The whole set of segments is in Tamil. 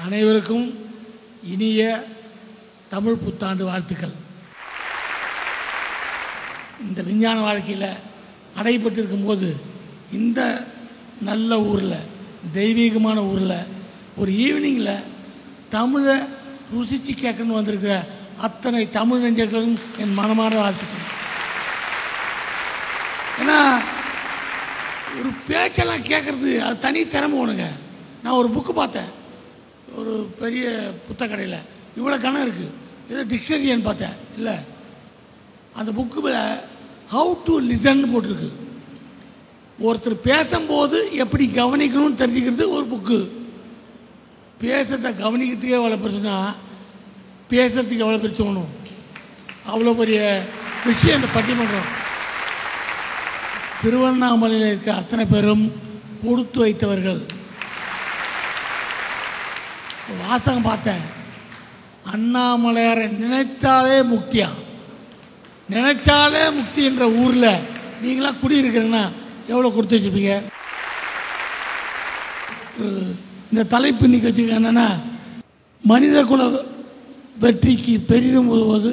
அனைவருக்கும் இனிய தமிழ் புத்தாண்டு வாழ்த்துக்கள் இந்த விஞ்ஞான வாழ்க்கையில் அடைபட்டிருக்கும் போது இந்த நல்ல ஊரில் தெய்வீகமான ஊரில் ஒரு ஈவினிங்கில் தமிழை ருசிச்சு கேட்கணும்னு வந்திருக்கிற அத்தனை தமிழ் நெஞ்சர்களும் என் மனமார வாழ்த்துக்கள் ஏன்னா ஒரு பேச்செல்லாம் கேட்கறது அது தனி திறமை ஒண்ணுங்க நான் ஒரு புக்கு பார்த்தேன் ஒரு பெரிய புத்தக கடையில் இவ்வளோ கணம் இருக்குது ஏதோ டிக்ஷனரியான்னு பார்த்தேன் இல்லை அந்த புக்கில் ஹவு டு லிசன் போட்டிருக்கு ஒருத்தர் பேசும்போது எப்படி கவனிக்கணும்னு தெரிஞ்சுக்கிறது ஒரு புக்கு பேசுறத கவனிக்கிறதுக்கே எவ்வளோ பிரச்சனை பேசுறதுக்கு எவ்வளோ பேர் தோணும் அவ்வளோ பெரிய விஷயம் இந்த பட்டிமன்றம் திருவண்ணாமலையில் இருக்க அத்தனை பேரும் கொடுத்து வைத்தவர்கள் ஒரு வாசகம் பார்த்தேன் அண்ணாமலையாரை நினைத்தாலே முக்தியா நினைச்சாலே முக்தி என்ற ஊர்ல நீங்களா குடியிருக்கிறீங்கன்னா எவ்வளவு கொடுத்து வச்சிருப்பீங்க அஹ் இந்த தலைப்பு இன்னைக்கு வச்சுக்க என்னன்னா மனித குல வெற்றிக்கு பெரிதும் உதவுவது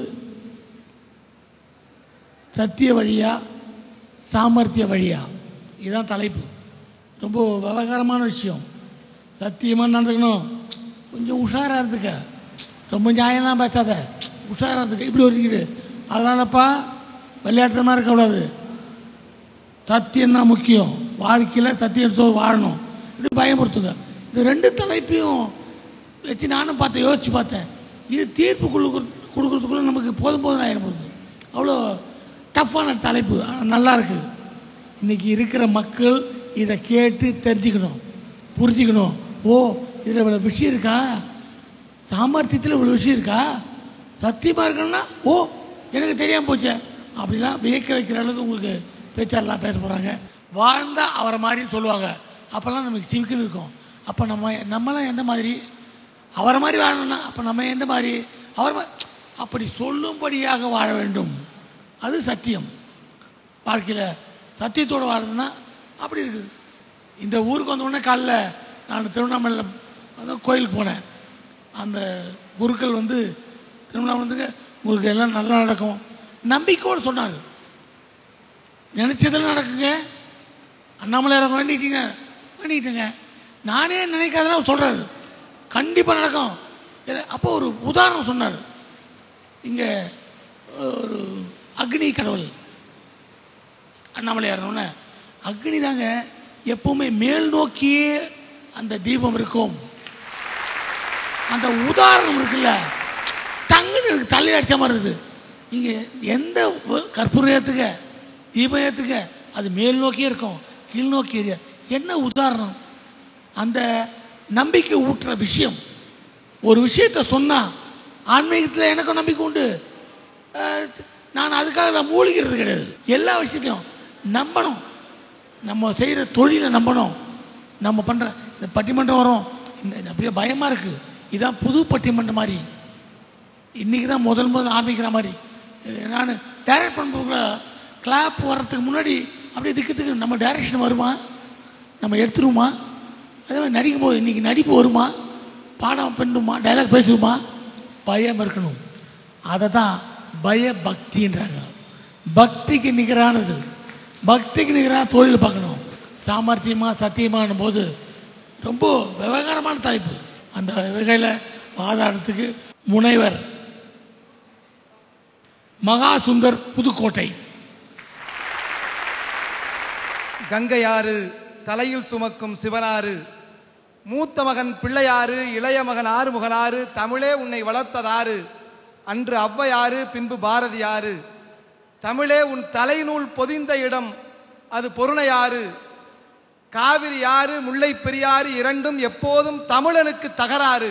சத்திய வழியா சாமர்த்திய வழியா இதுதான் தலைப்பு ரொம்ப விவகாரமான விஷயம் சத்தியமா நடந்துக்கணும் கொஞ்சம் உஷாரா இருந்துக்க ரொம்ப நியாயம்லாம் பேசாத உஷாரா இருந்துக்க இப்படி ஒரு இருக்குது அதனாலப்பா விளையாட்டுமா இருக்கக்கூடாது சத்தியம் தான் முக்கியம் வாழ்க்கையில் சத்தியம் சொல்லி வாழணும் இப்படி பயமுறுத்துங்க இந்த ரெண்டு தலைப்பையும் வச்சு நானும் பார்த்தேன் யோசிச்சு பார்த்தேன் இது தீர்ப்பு குழு கொடுக்கறதுக்குள்ள நமக்கு போதும் போதும் ஆயிரம் போகுது அவ்வளோ டஃப்பான தலைப்பு ஆனால் நல்லா இருக்கு இன்னைக்கு இருக்கிற மக்கள் இதை கேட்டு தெரிஞ்சுக்கணும் புரிஞ்சுக்கணும் ஓ இதில் இவ்வளோ விஷயம் இருக்கா சாமர்த்தியத்தில் இவ்வளோ விஷயம் இருக்கா சத்தியமாக இருக்கணும்னா ஓ எனக்கு தெரியாமல் போச்சே அப்படிலாம் வியக்க வைக்கிற அளவுக்கு உங்களுக்கு பேச்சாரெலாம் பேச போகிறாங்க வாழ்ந்தா அவரை மாதிரி சொல்லுவாங்க அப்போல்லாம் நமக்கு சிவிக்கல் இருக்கும் அப்போ நம்ம நம்மலாம் எந்த மாதிரி அவரை மாதிரி வாழணும்னா அப்போ நம்ம எந்த மாதிரி அவர் மா- அப்படி சொல்லும்படியாக வாழ வேண்டும் அது சத்தியம் வாழ்க்கையில் சத்தியத்தோடு வாழணும்னா அப்படி இருக்குது இந்த ஊருக்கு வந்த உடனே காலைல நான் திருவண்ணாமலையில் அதான் கோயிலுக்கு போனேன் அந்த குருக்கள் வந்து திருவண்ணாமலை வந்துங்க உங்களுக்கு எல்லாம் நல்லா நடக்கும் நம்பிக்கையோடு சொன்னாங்க நினைச்சதெல்லாம் நடக்குங்க அண்ணாமலையார் வேண்டிட்டீங்க வேண்டிக்கிட்டேங்க நானே நினைக்காதெல்லாம் சொல்றாரு கண்டிப்பா நடக்கும் இல்ல- அப்போ ஒரு உதாரணம் சொன்னார் இங்க ஒரு அக்னி கடவுள் அண்ணாமலையார் அக்னி தாங்க எப்பவுமே மேல் நோக்கியே அந்த தீபம் இருக்கும் அந்த உதாரணம் இருக்குல்ல டங்குன்னு எனக்கு தலையில் அடிச்ச மாதிரி இருக்குது நீங்க எந்த வ- கற்பூரம் ஏத்துக்க தீபம் ஏத்துக்க அது மேல் நோக்கியே இருக்கும் கீழ் நோக்கி எரிய என்ன உதாரணம் அந்த நம்பிக்கை ஊட்டுற விஷயம் ஒரு விஷயத்தை சொன்னா ஆன்மீகத்தில் எனக்கும் நம்பிக்கை உண்டு அஹ், நான் அதுக்காக நான் மூழ்கிறது கிடையாது எல்லா விஷயத்தையும் நம்பணும் நம்ம செய்யற தொழிலை நம்பணும் நம்ம பண்ற இந்த பட்டிமன்றம் வரும் இந்த அப்படியே பயமா இருக்கு இதான் புது பட்டிமன்றம் மாதிரி இன்னைக்கு தான் முதல் முதல் ஆரம்பிக்கிற மாதிரி நான் டைரக்ட் பண்ணுற கிளாப் வர்றதுக்கு முன்னாடி அப்படியே திக்கு திக்கு நம்ம டைரக்ஷன் வருமா நம்ம எடுத்துருவோமா அதே மாதிரி நடிக்கும் போது இன்னைக்கு நடிப்பு வருமா பாடம் பண்ணுமா டைலாக் பேசுவோமா பயம் இருக்கணும் அதை தான் பய பக்தின்றாங்க பக்திக்கு நிகரானது பக்திக்கு நிகரான தொழில் பார்க்கணும் சாமர்த்தியமா சத்தியமான போது ரொம்ப விவகாரமான தலைப்பு அந்த வகையில் வாதாடத்துக்கு முனைவர் மகா சுந்தர் புதுக்கோட்டை கங்கையாறு தலையில் சுமக்கும் சிவனாறு மூத்த மகன் பிள்ளையாறு இளைய மகன் ஆறுமுகனாறு தமிழே உன்னை வளர்த்ததாறு அன்று ஔவையாறு பின்பு பாரதியாறு தமிழே உன் தலைநூல் பொதிந்த இடம் அது பொருணையாறு காவிரி ஆறு முல்லை பெரியாறு இரண்டும் எப்போதும் தமிழனுக்கு தகராறு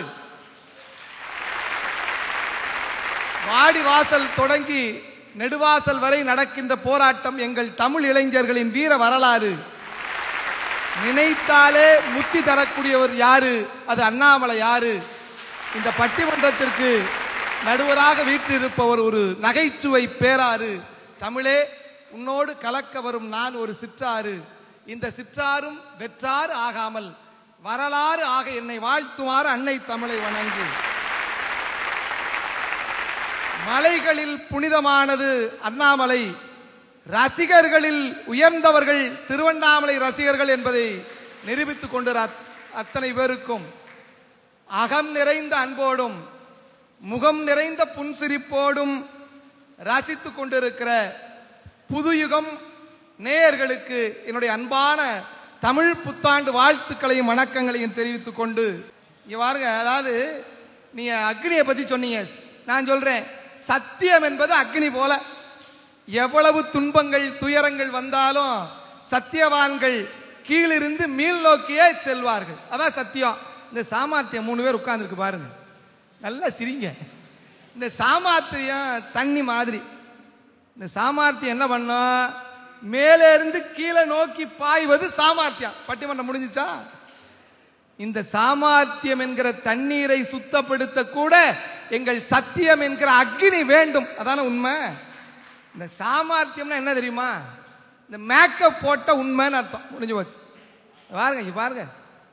வாடி வாசல் தொடங்கி நெடுவாசல் வரை நடக்கின்ற போராட்டம் எங்கள் தமிழ் இளைஞர்களின் வீர வரலாறு நினைத்தாலே முத்தி தரக்கூடியவர் யாரு அது அண்ணாமலை யாரு இந்த பட்டிமன்றத்திற்கு நடுவராக வீற்றிருப்பவர் ஒரு நகைச்சுவை பேராறு தமிழே உன்னோடு கலக்க வரும் நான் ஒரு சிற்றாறு இந்த சிற்றாரும் வெற்றாறு ஆகாமல் வரலாறு ஆக என்னை வாழ்த்துமாறு அன்னை தமிழை வணங்கு மலைகளில் புனிதமானது அண்ணாமலை ரசிகர்களில் உயர்ந்தவர்கள் திருவண்ணாமலை ரசிகர்கள் என்பதை நிரூபித்துக் கொண்டு அத்தனை பேருக்கும் அகம் நிறைந்த அன்போடும் முகம் நிறைந்த புன்சிரிப்போடும் ரசித்துக் கொண்டிருக்கிற புதுயுகம் நேயர்களுக்கு என்னுடைய அன்பான தமிழ் புத்தாண்டு வாழ்த்துக்களையும் வணக்கங்களையும் தெரிவித்துக் கொண்டு இங்க பாருங்க அதாவது நீங்க அக்னியை பத்தி சொன்னீங்க நான் சொல்றேன் சத்தியம் என்பது அக்னி போல எவ்வளவு துன்பங்கள் துயரங்கள் வந்தாலும் சத்தியவான்கள் கீழிருந்து மீள் நோக்கியே செல்வார்கள் அதான் சத்தியம் இந்த சாமர்த்தியம் மூணு பேர் உட்கார்ந்துருக்கு பாருங்க நல்லா சிரிங்க இந்த சாமர்த்தியம் தண்ணி மாதிரி இந்த சாமர்த்தியம் என்ன பண்ணும் மேலே இருந்து கீழே நோக்கி பாய்வது சாமர்த்தியம் பட்டிமன்றம் முடிஞ்சுச்சா இந்த சாமர்த்தியம் என்கிற தண்ணீரை சுத்தப்படுத்த கூட எங்கள் சத்தியம் என்கிற அக்னி வேண்டும் அதான உண்மை இந்த சாமர்த்தியம்னா என்ன தெரியுமா இந்த மேக்கப் போட்ட உண்மைன்னு அர்த்தம் முடிஞ்சு போச்சு பாருங்க இங்க பாருங்க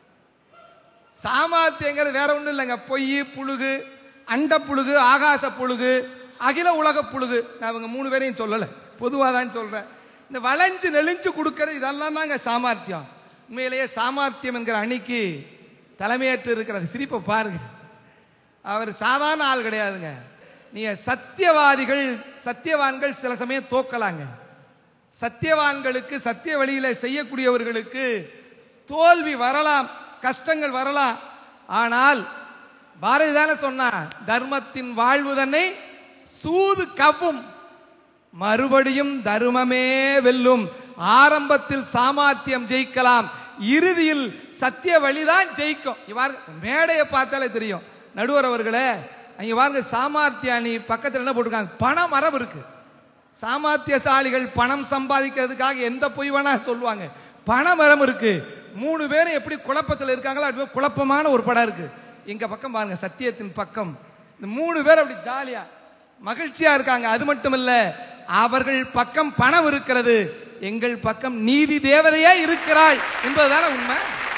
சாமர்த்தியங்கிறது வேற ஒண்ணும் இல்லைங்க பொய் புழுகு அண்ட புழுகு ஆகாச புழுகு அகில உலக புழுகு நான் இவங்க மூணு பேரையும் சொல்லல பொதுவாக தான் சொல்றேன் இந்த வளைஞ்சு நெளிஞ்சு கொடுக்கறது இதெல்லாம் தாங்க சாமர்த்தியம் உண்மையிலேயே சாமர்த்தியம் என்கிற அணிக்கு தலைமையேற்று இருக்கிறது சிரிப்பை பாருங்க அவர் சாதாரண ஆள் கிடையாதுங்க நீங்க சத்தியவாதிகள் சத்தியவான்கள் சில சமயம் தோக்கலாங்க சத்தியவான்களுக்கு சத்திய வழியில செய்யக்கூடியவர்களுக்கு தோல்வி வரலாம் கஷ்டங்கள் வரலாம் ஆனால் பாரதி தானே சொன்னா தர்மத்தின் வாழ்வு தன்னை சூது கவ்வும் மறுபடியும் தர்மமே வெல்லும் ஆரம்பத்தில் சாமர்த்தியம் ஜெயிக்கலாம் இறுதியில் சத்திய வழிதான் ஜெயிக்கும் இவ்வாறு மேடையை பார்த்தாலே தெரியும் நடுவர் அவர்களே அங்க பாருங்க சாமர்த்திய அணி பக்கத்துல என்ன போட்டிருக்காங்க பண மரம் இருக்கு சாமர்த்தியசாலிகள் பணம் சம்பாதிக்கிறதுக்காக எந்த பொய் வேணா சொல்லுவாங்க பண மரம் இருக்கு மூணு பேரும் எப்படி குழப்பத்தில் இருக்காங்களோ அது போல குழப்பமான ஒரு படம் இருக்கு எங்க பக்கம் பாருங்க சத்தியத்தின் பக்கம் இந்த மூணு பேர் அப்படி ஜாலியா மகிழ்ச்சியா இருக்காங்க அது மட்டும் இல்ல அவர்கள் பக்கம் பணம் இருக்கிறது எங்கள் பக்கம் நீதி தேவதையே இருக்கிறாள் என்பதுதானே உண்மை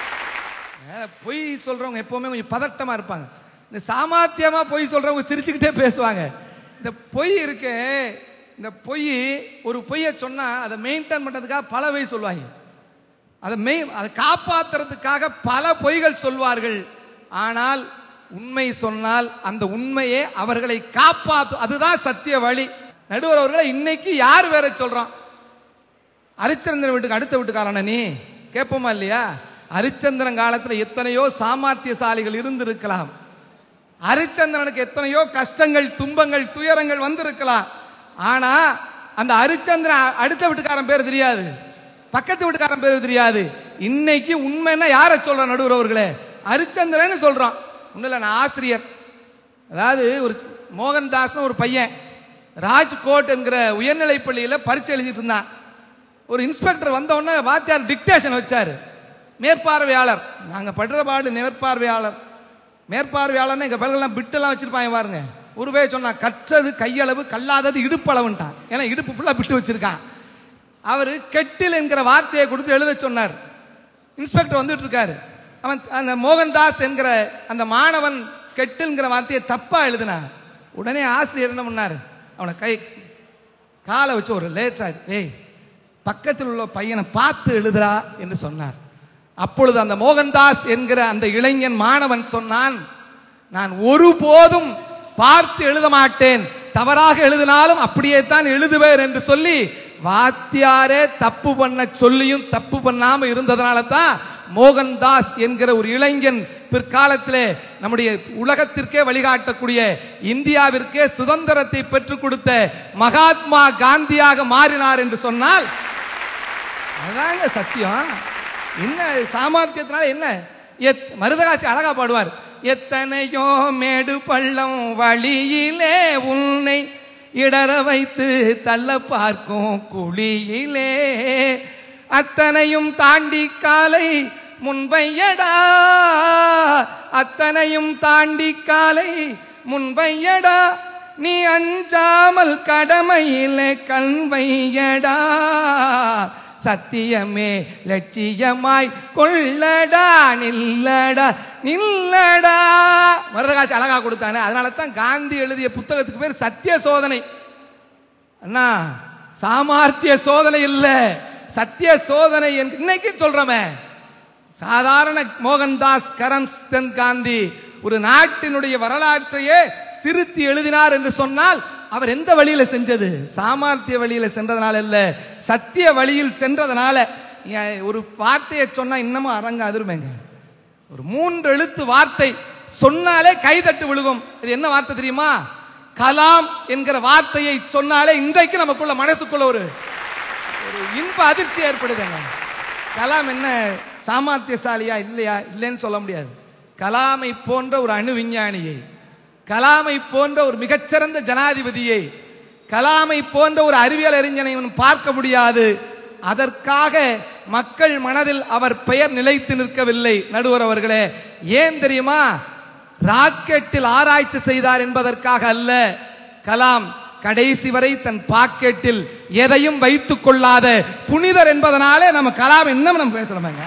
அஹ், பொய் சொல்றவங்க எப்பவுமே கொஞ்சம் பதட்டமா இருப்பாங்க இந்த சாமர்த்தியமா பொய் சொல்றவங்க சிரிச்சுக்கிட்டே பேசுவாங்க இந்த பொய் இருக்கு இந்த பொய் ஒரு பொய்யை சொன்னா அதை மெயின்டைன் பண்றதுக்காக பல பொய் சொல்லுவாங்க அதை மெய் அதை காப்பாத்துறதுக்காக பல பொய்கள் சொல்வார்கள் ஆனால் உண்மை சொன்னால் அந்த உண்மையே அவர்களை காப்பாத்து அதுதான் சத்திய வழி நடுவர் அவர்களை இன்னைக்கு யார் வேற சொல்றான் ஹரிச்சந்திரன் வீட்டுக்கு அடுத்த வீட்டுக்காரன நீ கேட்போமா இல்லையா ஹரிச்சந்திரன் காலத்துல எத்தனையோ சாமர்த்தியசாலிகள் இருந்திருக்கலாம் ஹரிச்சந்திரனுக்கு எத்தனையோ கஷ்டங்கள் துன்பங்கள் துயரங்கள் வந்திருக்கலாம் ஆனா அந்த ஹரிச்சந்திரன் அடுத்த வீட்டுக்காரன் பேர் தெரியாது பக்கத்து வீட்டுக்காரன் பேர் தெரியாது இன்னைக்கு உண்மைன்னா யாரை சொல்ற நடுவர் அவர்களே ஹரிச்சந்திரன் சொல்றான் ஒண்ணும் இல்ல நான் ஆசிரியர் அதாவது ஒரு மோகன்தாஸ்னு ஒரு பையன் ராஜ்கோட் என்கிற உயர்நிலைப் பள்ளியில பரீட்சை எழுதிட்டு இருந்தான் ஒரு இன்ஸ்பெக்டர் வந்த உடனே வாத்தியார் டிக்டேஷன் வச்சாரு மேற்பார்வையாளர் நாங்க படுற பாடு மேற்பார்வையாளர் மேற்பார்வையாளர்னு எங்க பல்கெல்லாம் பிட்டெல்லாம் வச்சிருப்பாங்க பாருங்க ஒரு பேர் சொன்னா கற்றது கையளவு கல்லாதது இடுப்பளவுன்ட்டான் ஏன்னா இடுப்பு ஃபுல்லா பிட்டு வச்சிருக்கான் அவர் கெட்டில் என்கிற வார்த்தையை கொடுத்து எழுத சொன்னார் இன்ஸ்பெக்டர் வந்துட்டு இருக்காரு அவன் அந்த மோகன்தாஸ் என்கிற அந்த மாணவன் கெட்டில்ங்கிற வார்த்தையை தப்பா எழுதினான் உடனே ஆசிரியர் என்ன பண்ணாரு அவனை கை காலை வச்சு ஒரு லேட்டா ஏய் பக்கத்தில் உள்ள பையனை பார்த்து எழுதுறா என்று சொன்னார் அப்பொழுது அந்த மோகன்தாஸ் என்கிற அந்த இளைஞன் மாணவன் சொன்னான் நான் ஒருபோதும் பார்த்து எழுத மாட்டேன் தவறாக எழுதினாலும் அப்படியே தான் எழுதுவேன் என்று சொல்லி வாத்தியாரே தப்பு பண்ண சொல்லியும் தப்பு பண்ணாம இருந்ததனால தான் மோகன்தாஸ் என்கிற ஒரு இளைஞன் பிற்காலத்திலே நம்முடைய உலகத்திற்கே வழிகாட்டக்கூடிய இந்தியாவிற்கே சுதந்திரத்தை பெற்றுக் கொடுத்த மகாத்மா காந்தியாக மாறினார் என்று சொன்னால் அதாங்க சத்தியம் என்ன சாமர்த்தியத்தினால என்ன எத் மருதகாட்சி அழகா பாடுவார் எத்தனையோ மேடு பள்ளம் வழியிலே உன்னை இடற வைத்து தள்ள பார்க்கும் குழியிலே அத்தனையும் தாண்டி காலை முன்வையடா அத்தனையும் தாண்டி காலை முன்வையடா நீ அஞ்சாமல் கடமையிலே கண் வையடா சத்தியமே லட்சியமாய் கொள்ளடா நில்லடா நில்லடா மருதகாசி அழகா கொடுத்தானே அதனால தான் காந்தி எழுதிய புத்தகத்துக்கு பேர் சத்திய சோதனை அண்ணா சாமார்த்திய சோதனை இல்ல சத்திய சோதனை என்று இன்னைக்கு சொல்றோமே சாதாரண மோகன்தாஸ் கரம்சந்த் காந்தி ஒரு நாட்டினுடைய வரலாற்றையே திருத்தி எழுதினார் என்று சொன்னால் அவர் எந்த வழியில செஞ்சது சாமார்த்திய வழியில சென்றதனால இல்ல சத்திய வழியில் சென்றதனால ஏன் ஒரு வார்த்தையை சொன்னா இன்னமும் அரங்க அதிர்மைங்க ஒரு மூன்று எழுத்து வார்த்தை சொன்னாலே கைதட்டு விழுகும் இது என்ன வார்த்தை தெரியுமா கலாம் என்கிற வார்த்தையை சொன்னாலே இன்றைக்கு நமக்குள்ள மனசுக்குள்ள ஒரு ஒரு இன்ப அதிர்ச்சி ஏற்படுதுங்க கலாம் என்ன சாமர்த்தியசாலியா இல்லையா இல்லைன்னு சொல்ல முடியாது கலாமை போன்ற ஒரு அணு விஞ்ஞானியை கலாமை போன்ற ஒரு மிகச்சிறந்த ஜனாதிபதியை கலாமை போன்ற ஒரு அறிவியல் அறிஞனை இவன் பார்க்க முடியாது அதற்காக மக்கள் மனதில் அவர் பெயர் நிலைத்து நிற்கவில்லை நடுவர் அவர்களே ஏன் தெரியுமா ராக்கெட்டில் ஆராய்ச்சி செய்தார் என்பதற்காக அல்ல கலாம் கடைசி வரை தன் பாக்கெட்டில் எதையும் வைத்துக் கொள்ளாத புனிதர் என்பதனாலே நம்ம கலாம் என்ன நம்ம பேசலாமாங்க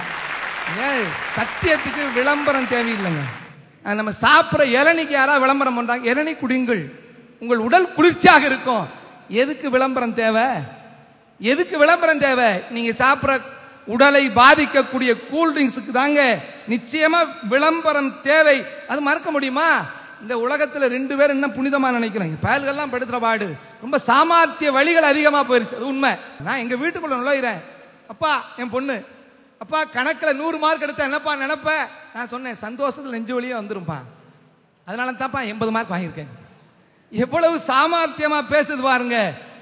ஏன் சத்தியத்துக்கு விளம்பரம் தேவையில்லைங்க அஹ் நம்ம சாப்பிடுற இளநிக்கு யாராவது விளம்பரம் பண்றாங்க இளநி குடிங்கள் உங்கள் உடல் குளிர்ச்சியாக இருக்கும் எதுக்கு விளம்பரம் தேவை எதுக்கு விளம்பரம் தேவை நீங்க சாப்பிடுற உடலை பாதிக்கக்கூடிய கூல் ட்ரிங்க்ஸுக்கு தாங்க நிச்சயமா விளம்பரம் தேவை அது மறக்க முடியுமா இந்த உலகத்துல ரெண்டு பேர் என்ன புனிதமா நினைக்கிறாங்க பயல்கள்லாம் படுத்துற பாடு ரொம்ப சாமார்த்திய வழிகள் அதிகமா போயிருச்சு அது உண்மை நான் எங்க வீட்டுக்குள்ள நுழையிறேன் அப்பா என் பொண்ணு அப்பா கணக்குல நூறு மார்க் எடுத்தா என்னப்பா நினைப்ப நான் சொன்னேன் சந்தோஷத்துல நெஞ்சு வழியே வந்துரும்பா அதனால தான்ப்பா எண்பது மார்க் வாங்கியிருக்கேன் எவ்வளவு சாமர்த்தியமா பேசுது பாருங்க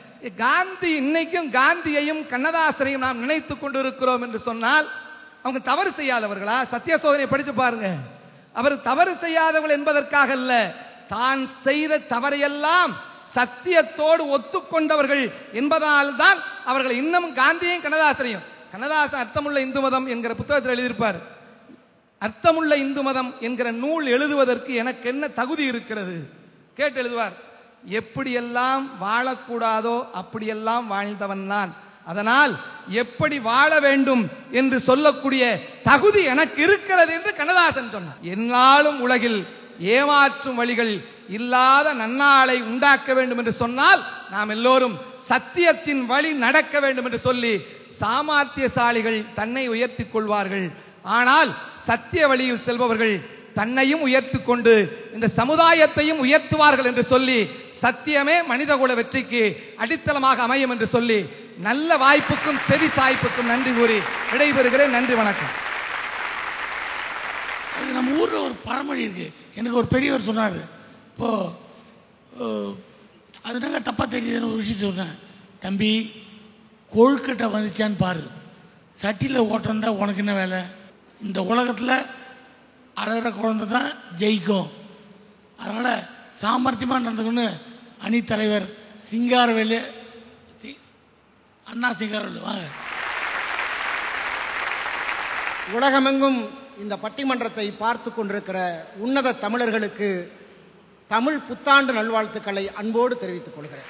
காந்தி இன்னைக்கும் காந்தியையும் கண்ணதாசனையும் நாம் நினைத்துக் கொண்டிருக்கிறோம் என்று சொன்னால் அவங்க தவறு செய்யாதவர்களா சத்திய சோதனை படிச்சு பாருங்க அவர் தவறு செய்யாதவர்கள் என்பதற்காக அல்ல தான் செய்த தவறையெல்லாம் சத்தியத்தோடு ஒத்துக்கொண்டவர்கள் என்பதால் தான் அவர்கள் இன்னமும் காந்தியையும் கண்ணதாசனையும் கண்ணதாசன் அர்த்தமுள்ள இந்து மதம் என்கிற புத்தகத்தில் எழுதியிருப்பார் அர்த்தமுள்ள இந்து மதம் என்கிற நூல் எழுதுவதற்கு எனக்கு என்ன தகுதி இருக்கிறது கேட்டு எழுதுவார் எப்படியெல்லாம் வாழக்கூடாதோ அப்படியெல்லாம் வாழ்ந்தவன் நான் அதனால் எப்படி வாழ வேண்டும் என்று சொல்லக்கூடிய தகுதி எனக்கு இருக்கிறது என்று கண்ணதாசன் சொன்னார் என்னாலும் உலகில் ஏமாற்றும் வழிகள் இல்லாத நன்னாளை உண்டாக்க வேண்டும் என்று சொன்னால் நாம் எல்லோரும் சத்தியத்தின் வழி நடக்க வேண்டும் என்று சொல்லி சாமார்த்தியசாலிகள் தன்னை உயர்த்திக் கொள்வார்கள் ஆனால் சத்திய வழியில் செல்பவர்கள் தன்னையும் உயர்த்திக் கொண்டு இந்த சமுதாயத்தையும் உயர்த்துவார்கள் என்று சொல்லி சத்தியமே மனிதகுல வெற்றிக்கு அடித்தளமாக அமையும் என்று சொல்லி நல்ல வாய்ப்புக்கும் செவி சாய்ப்புக்கும் நன்றி கூறி விடைபெறுகிறேன் நன்றி வணக்கம் அது நம்ம ஊர்ல ஒரு பழமொழி இருக்கு எனக்கு ஒரு பெரியவர் சொன்னார் இப்போ அஹ், அது நாங்க தப்பா தெரியுதுன்னு ஒரு விஷயம் சொன்னேன் தம்பி கொழுக்கட்டை வந்துச்சான்னு பாரு சட்டியில் ஓட்டம் தான் உனக்கு என்ன வேலை இந்த உலகத்தில் அழகிற குழந்தை தான் ஜெயிக்கும் அதனால சாமர்த்தியமா நடந்துக்கணும்னு அணி தலைவர் சிங்காரவேலு சி- அண்ணா சிங்காரவேலு வாங்க உலகமெங்கும் இந்த பட்டிமன்றத்தை பார்த்து கொண்டிருக்கிற உன்னத தமிழர்களுக்கு தமிழ் புத்தாண்டு நல்வாழ்த்துக்களை அன்போடு தெரிவித்துக் கொள்கிறேன்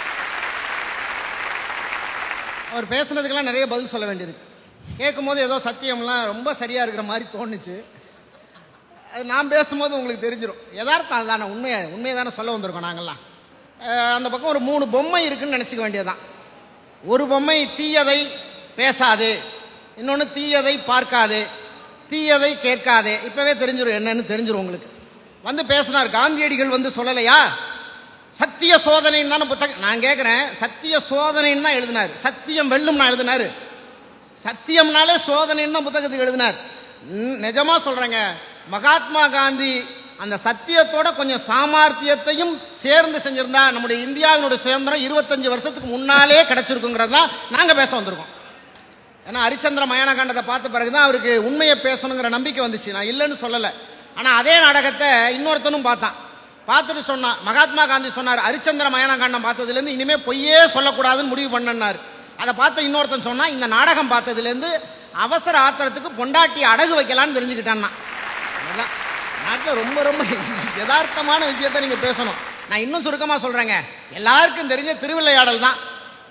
அவர் பேசுனதுக்கெல்லாம் நிறைய பதில் சொல்ல வேண்டியிருக்கு கேட்கும்போது ஏதோ சத்தியம்லாம் ரொம்ப சரியா இருக்கிற மாதிரி தோணுச்சு அது நான் பேசும்போது உங்களுக்கு தெரிஞ்சிடும் யதார்த்தம் அதுதானே உண்மையை உண்மையை தானே சொல்ல வந்திருக்கோம் நாங்கள்லாம் அஹ் அந்த பக்கம் ஒரு மூணு பொம்மை இருக்குன்னு நினச்சிக்க வேண்டியதுதான் ஒரு பொம்மை தீயதை பேசாது இன்னொன்று தீயதை பார்க்காது தீயதை கேட்காதே இப்பவே தெரிஞ்சிடும் என்னன்னு தெரிஞ்சிடும் உங்களுக்கு வந்து பேசினார் காந்தியடிகள் வந்து சொல்லலையா சத்திய சோதனைன்னு தானே புத்தகம் நான் கேட்கிறேன் சத்திய சோதனைன்னு தான் எழுதினார் சத்தியம் வெல்லும் நான் எழுதினாரு சத்தியம்னாலே சோதனைன்னு தான் புத்தகத்துக்கு எழுதினார் ம், நிஜமா சொல்றேங்க மகாத்மா காந்தி அந்த சத்தியத்தோட கொஞ்சம் சாமார்த்தியத்தையும் சேர்ந்து செஞ்சிருந்தா நம்முடைய இந்தியாவினுடைய சுதந்திரம் இருபத்தஞ்சு வருஷத்துக்கு முன்னாலே கிடைச்சிருக்குங்கிறது தான் நாங்க பேச வந்திருக்கோம் ஏன்னா ஹரிச்சந்திர மயான காண்டத்தை பார்த்த பிறகுதான் அவருக்கு உண்மையை பேசணுங்கிற நம்பிக்கை வந்துச்சு நான் இல்லைன்னு சொல்லல ஆனா அதே நாடகத்தை இன்னொருத்தனும் பார்த்தான் பார்த்துட்டு சொன்னான் மகாத்மா காந்தி சொன்னார் ஹரிச்சந்திர மயான காண்டம் பார்த்ததுல இருந்து இனிமே பொய்யே சொல்லக்கூடாதுன்னு முடிவு பண்ணனார் அதை பார்த்த இன்னொருத்தன் சொன்னா இந்த நாடகம் பார்த்ததுல இருந்து அவசர ஆத்திரத்துக்கு பொண்டாட்டி அடகு வைக்கலாம்னு தெரிஞ்சுக்கிட்டான் அதான். நாட்டுல ரொம்ப ரொம்ப யதார்த்தமான விஷயத்தை நீங்க பேசணும் நான் இன்னும் சுருக்கமா சொல்றேங்க எல்லாருக்கும் தெரிஞ்ச திருவிளையாடல் தான்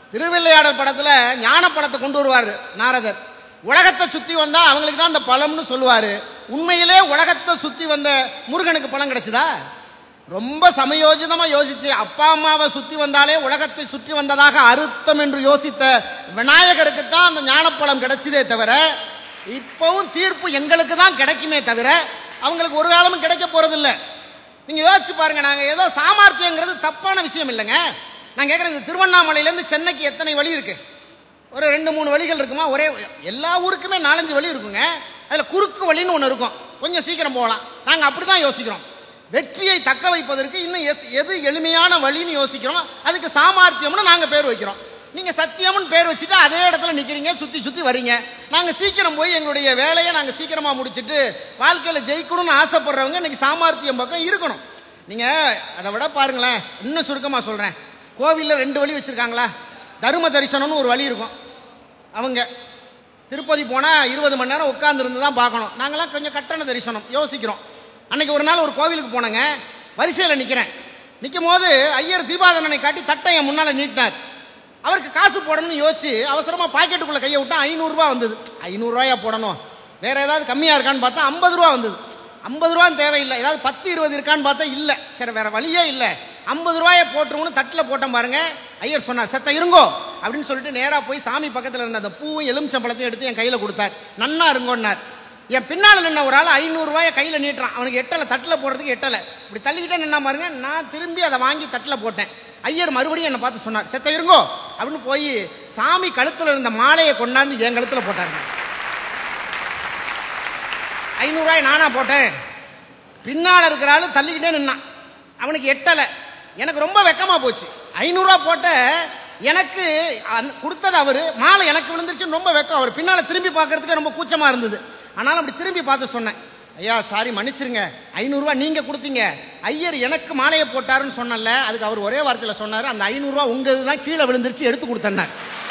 திருவிளையாடல் படத்துல ஞான படத்தை கொண்டு வருவாரு நாரதர் உலகத்தை சுத்தி வந்தா அவங்களுக்கு தான் அந்த பழம்னு சொல்லுவாரு உண்மையிலே உலகத்தை சுத்தி வந்த முருகனுக்கு பழம் கிடைச்சதா ரொம்ப சமயோஜிதமா யோசிச்சு அப்பா அம்மாவை சுத்தி வந்தாலே உலகத்தை சுற்றி வந்ததாக அறுத்தம் என்று யோசித்த விநாயகருக்கு தான் அந்த ஞானப்பழம் கிடைச்சதே தவிர இப்பவும் தீர்ப்பு எங்களுக்கு தான் கிடைக்குமே தவிர அவங்களுக்கு ஒரு காலமும் கிடைக்க போறதில்லை நீங்க யோசிச்சு பாருங்க நாங்க ஏதோ சாமர்த்தியங்கிறது தப்பான விஷயம் இல்லைங்க நான் கேட்கறேன் இந்த திருவண்ணாமலையில இருந்து சென்னைக்கு எத்தனை வழி இருக்கு ஒரு ரெண்டு மூணு வழிகள் இருக்குமா ஒரே எல்லா ஊருக்குமே நாலஞ்சு வழி இருக்குங்க அதுல குறுக்கு வழின்னு ஒண்ணு இருக்கும் கொஞ்சம் சீக்கிரம் போகலாம் நாங்க அப்படிதான் யோசிக்கிறோம் வெற்றியை தக்க வைப்பதற்கு இன்னும் எத்- எது எளிமையான வழின்னு யோசிக்கிறோம் அதுக்கு சாமர்த்தியம்னு நாங்க பேர் வைக்கிறோம் நீங்க சத்தியம்னு பேர் வச்சுட்டு அதே இடத்துல நிக்கிறீங்க சுத்தி சுத்தி வர்றீங்க நாங்க சீக்கிரம் போய் எங்களுடைய வேலையை நாங்க சீக்கிரமா முடிச்சிட்டு வாழ்க்கையில ஜெயிக்கணும்னு ஆசைப்படுறவங்க இன்னைக்கு சாமர்த்தியம் பக்கம் இருக்கணும் நீங்க அதை விட பாருங்களேன் இன்னும் சுருக்கமா சொல்றேன் கோவில்ல ரெண்டு வழி வச்சிருக்காங்களா தர்ம தரிசனம்னு ஒரு வழி இருக்கும் அவங்க திருப்பதி போனா இருபது மணி நேரம் உட்கார்ந்து இருந்து தான் பார்க்கணும் நாங்கெல்லாம் கொஞ்சம் கட்டண தரிசனம் யோசிக்கிறோம் அன்னைக்கு ஒரு நாள் ஒரு கோவிலுக்கு போனேங்க வரிசையில நிக்கிறேன் நிக்கும் போது ஐயர் தீபாதனனை காட்டி தட்டை என் முன்னால நீட்டினார் அவருக்கு காசு போடணும்னு யோசிச்சு அவசரமா பாக்கெட்டுக்குள்ள கையை விட்டா ஐநூறு ரூபாய் வந்தது ஐநூறு ரூபாயா போடணும் வேற ஏதாவது கம்மியா இருக்கான்னு பார்த்தா ஐம்பது ரூபா வந்தது ஐம்பது ரூபா தேவையில்லை ஏதாவது பத்து இருபது இருக்கான்னு பார்த்தா இல்ல சரி வேற வழியே இல்ல ஐம்பது ரூபாய போட்டுருவோம்னு தட்டுல போட்டோம் பாருங்க ஐயர் சொன்னார் செத்த இருங்கோ அப்படின்னு சொல்லிட்டு நேரா போய் சாமி பக்கத்துல இருந்த அந்த பூவும் எலுமிச்சம்பழத்தையும் எடுத்து என் கையில கொடுத்தார் நன்னா இருங்கோன்னார் என் பின்னால நின்ன ஒரு ஆள் ஐநூறு ரூபாய கையில நீட்டுறான் அவனுக்கு எட்டல தட்டுல போடுறதுக்கு எட்டல இப்படி தள்ளிக்கிட்டே நின்னா பாருங்க நான் திரும்பி அதை வாங்கி தட்டுல போட்டேன் ஐயர் மறுபடியும் என்னை பார்த்து சொன்னார் செத்த இருங்கோ அப்படின்னு போய் சாமி கழுத்துல இருந்த மாலையை கொண்டாந்து என் கழுத்துல போட்டாருங்க ஐநூறு ரூபாய் நானா போட்டேன் பின்னால இருக்கிற ஆளு தள்ளிக்கிட்டே நின்னான் அவனுக்கு எட்டல எனக்கு ரொம்ப வெக்கமா போச்சு ஐநூறு ரூபாய் போட்ட எனக்கு அந்த- கொடுத்தது அவரு மாலை எனக்கு விழுந்துருச்சுன்னு ரொம்ப வெக்கம் அவர் பின்னால திரும்பி பார்க்கறதுக்கு ரொம்ப கூச்சமா இருந்தது ஆனாலும் அப்படி திரும்பி பார்த்து சொன்னேன் ஐயா சாரி மன்னிச்சிருங்க ஐநூறு ரூபாய் நீங்க கொடுத்தீங்க ஐயர் எனக்கு மாலையை போட்டாருன்னு சொன்னல அதுக்கு அவர் ஒரே வார்த்தையில சொன்னாரு அந்த ஐநூறு ரூபாய் உங்க இதுதான் கீழே விழுந்துருச்சு எடுத்து கொடுத்தேன்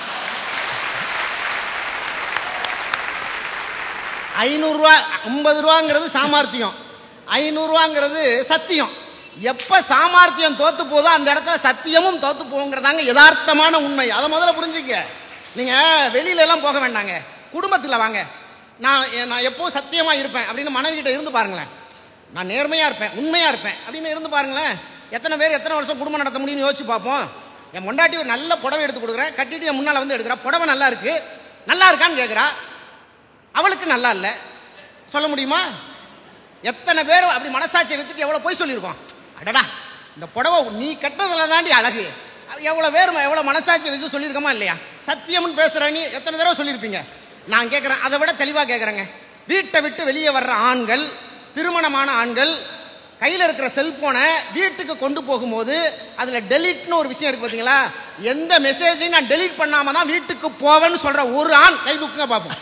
ஐநூறு ரூபாய் ஐம்பது ரூபாங்கிறது சாமர்த்தியம் ஐநூறு ரூபாங்கிறது சத்தியம் எப்ப சாமர்த்தியம் தோத்து போதோ அந்த இடத்துல சத்தியமும் தோத்து போங்கிறதாங்க யதார்த்தமான உண்மை அதை முதல்ல புரிஞ்சுக்க நீங்க வெளியில எல்லாம் போக வேண்டாங்க குடும்பத்துல வாங்க நான் நான் எப்போ சத்தியமா இருப்பேன் அப்படின்னு மனைவி கிட்ட இருந்து பாருங்களேன் நான் நேர்மையா இருப்பேன் உண்மையா இருப்பேன் அப்படின்னு இருந்து பாருங்களேன் எத்தனை பேர் எத்தனை வருஷம் குடும்பம் நடத்த முடியும்னு யோசிச்சு பார்ப்போம் என் பொண்டாட்டி ஒரு நல்ல புடவை எடுத்து கொடுக்குறேன் கட்டிட்டு என் முன்னால வந்து எடுக்கிறா புடவை நல்லா இருக்கு நல்லா இருக்கான்னு கேக்குறா அவளுக்கு நல்லா இல்ல சொல்ல முடியுமா எத்தனை பேர் அப்படி மனசாட்சியை வித்துட்டு எவ்வளவு போய் சொல்லியிருக்கோம் அடடா இந்த புடவை நீ கட்டுறதுல தாண்டி அழகு எவ்வளவு பேர் எவ்வளவு மனசாட்சியை வச்சு சொல்லியிருக்கோமா இல்லையா சத்தியம்னு பேசுற நீ எத்தனை தடவை சொல்லியிருப்பீங்க நான் கேட்கிறேன் அதை விட தெளிவா கேட்கறேங்க வீட்டை விட்டு வெளியே வர்ற ஆண்கள் திருமணமான ஆண்கள் கையில இருக்கிற செல்போனை வீட்டுக்கு கொண்டு போகும்போது அதுல டெலிட்னு ஒரு விஷயம் இருக்கு பாத்தீங்களா எந்த மெசேஜையும் நான் டெலீட் பண்ணாம தான் வீட்டுக்கு போவேன்னு சொல்ற ஒரு ஆண் கை தூக்குங்க பார்ப்போம்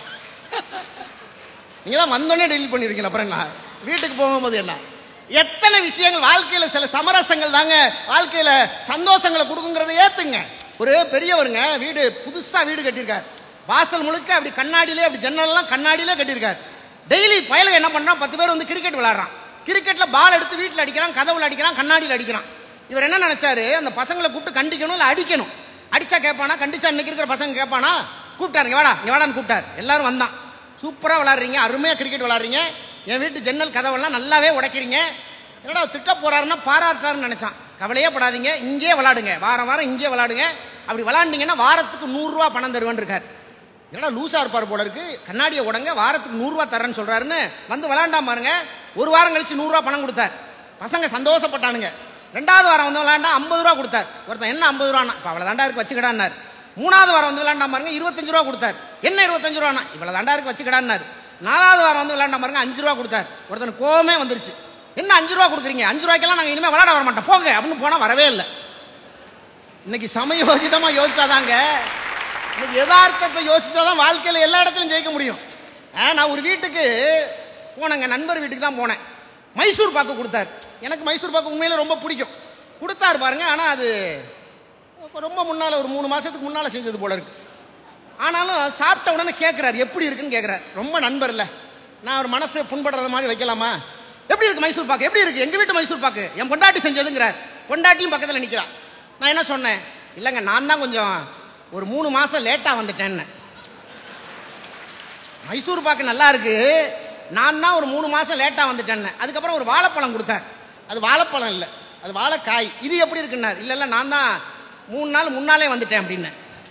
நீங்க தான் வந்தோடனே டெலிட் பண்ணிருக்கீங்க அப்புறம் என்ன வீட்டுக்கு போகும்போது என்ன எத்தனை விஷயங்கள் வாழ்க்கையில சில சமரசங்கள் தாங்க வாழ்க்கையில சந்தோஷங்களை கொடுக்குங்கிறத ஏத்துங்க ஒரு பெரியவருங்க வீடு புதுசா வீடு கட்டியிருக்கார் வாசல் முழுக்க அப்படி கண்ணாடியிலே அப்படி ஜன்னல் எல்லாம் கண்ணாடியிலே கட்டியிருக்கார் டெய்லி பயலுக என்ன பண்றான் பத்து பேர் வந்து கிரிக்கெட் விளையாடுறான் கிரிக்கெட்ல பால் எடுத்து வீட்டுல அடிக்கிறான் கதவுல அடிக்கிறான் கண்ணாடியில அடிக்கிறான் இவர் என்ன நினைச்சாரு அந்த பசங்களை கூப்பிட்டு கண்டிக்கணும் இல்ல அடிக்கணும் அடிச்சா கேட்பானா கண்டிச்சா இன்னைக்கு இருக்கிற பசங்க கேட்பானா கூப்பிட்டாரு இங்க வாடா இங்க வாடான்னு கூப்பிட்டாரு எல்லாரும் வந்தான் சூப்பரா விளையாடுறீங்க அருமையா கிரிக்கெட் விளையாடுறீங்க என் வீட்டு ஜன்னல் கதவெல்லாம் நல்லாவே உடைக்கிறீங்க என்னடா திட்ட போறாருன்னா பாராட்டுறாருன்னு நினைச்சான் கவலையே படாதீங்க இங்கே விளையாடுங்க வாரம் வாரம் இங்கே விளையாடுங்க அப்படி விளையாண்டீங்கன்னா வாரத்துக்கு நூறு ரூபா பணம் தருவேன் இருக்காரு என்னடா லூசா இருப்பார் போல இருக்கு கண்ணாடியை உடங்க வாரத்துக்கு நூறு ரூபா தரேன்னு சொல்றாருன்னு வந்து விளையாண்டா பாருங்க ஒரு வாரம் கழிச்சு நூறு ரூபா பணம் கொடுத்தார் பசங்க சந்தோஷப்பட்டானுங்க ரெண்டாவது வாரம் வந்து விளையாண்டா ஐம்பது ரூபா கொடுத்தார் ஒருத்தன் என்ன ஐம்பது ரூபா இவ்வளவு தாண்டா இருக்கு வச்சுக்கிடான்னார் மூணாவது வாரம் வந்து விளையாண்டா பாருங்க இருபத்தஞ்சு ரூபா கொடுத்தார் என்ன இருபத்தஞ்சு ரூபா இவ்வளவு தாண்டா இருக்கு வச்சுக்கிடான்னார் நாலாவது வாரம் வந்து விளையாண்டா பாருங்க அஞ்சு ரூபா கொடுத்தார் ஒருத்தன் கோவமே வந்துருச்சு என்ன அஞ்சு ரூபா கொடுக்குறீங்க அஞ்சு ரூபாய்க்கெல்லாம் நாங்க இனிமே விளையாட வர மாட்டோம் போங்க அப்படின்னு போனா வரவே இல்லை இன்னைக்கு சமயோஜிதமா யோசிச்சாதாங்க இன்னைக்கு யதார்த்தத்தை யோசிச்சாதான் வாழ்க்கையில எல்லா இடத்துலயும் ஜெயிக்க முடியும் ஆ, நான் ஒரு வீட்டுக்கு போனேங்க நண்பர் வீட்டுக்கு தான் போனேன் மைசூர் பாக்கு கொடுத்தாரு எனக்கு மைசூர் பாக்கு உண்மையில ரொம்ப பிடிக்கும் கொடுத்தாரு பாருங்க ஆனா அது ரொம்ப முன்னால ஒரு மூணு மாசத்துக்கு முன்னால செஞ்சது போல இருக்கு ஆனாலும் சாப்பிட்ட உடனே கேட்கிறாரு எப்படி இருக்குன்னு கேட்கிறாரு ரொம்ப நண்பர் இல்ல நான் ஒரு மனசை புண்படுறது மாதிரி வைக்கலாமா எப்படி இருக்கு மைசூர் பாக்கு எப்படி இருக்கு எங்க வீட்டு மைசூர் பாக்கு என் பொண்டாட்டி செஞ்சதுங்கிறார் பொண்டாட்டியும் பக்கத்துல நிக்கிறா நான் என்ன சொன்னேன் இல்லங்க நான் தான் கொஞ்சம் ஒரு மூணு மாசம் லேட்டா வந்துட்டேன்னு மைசூர் பாக்கு நல்லா இருக்கு நான் தான் ஒரு மூணு மாசம் லேட்டா வந்துட்டேன்னு அதுக்கப்புறம் ஒரு வாழைப்பழம் கொடுத்தார் அது வாழைப்பழம் இல்ல அது வாழைக்காய் இது எப்படி இருக்குன்னார் இல்ல இல்ல நான் தான் மூணு நாள் முன்னாலே வந்துட்டேன் அப்படின்னு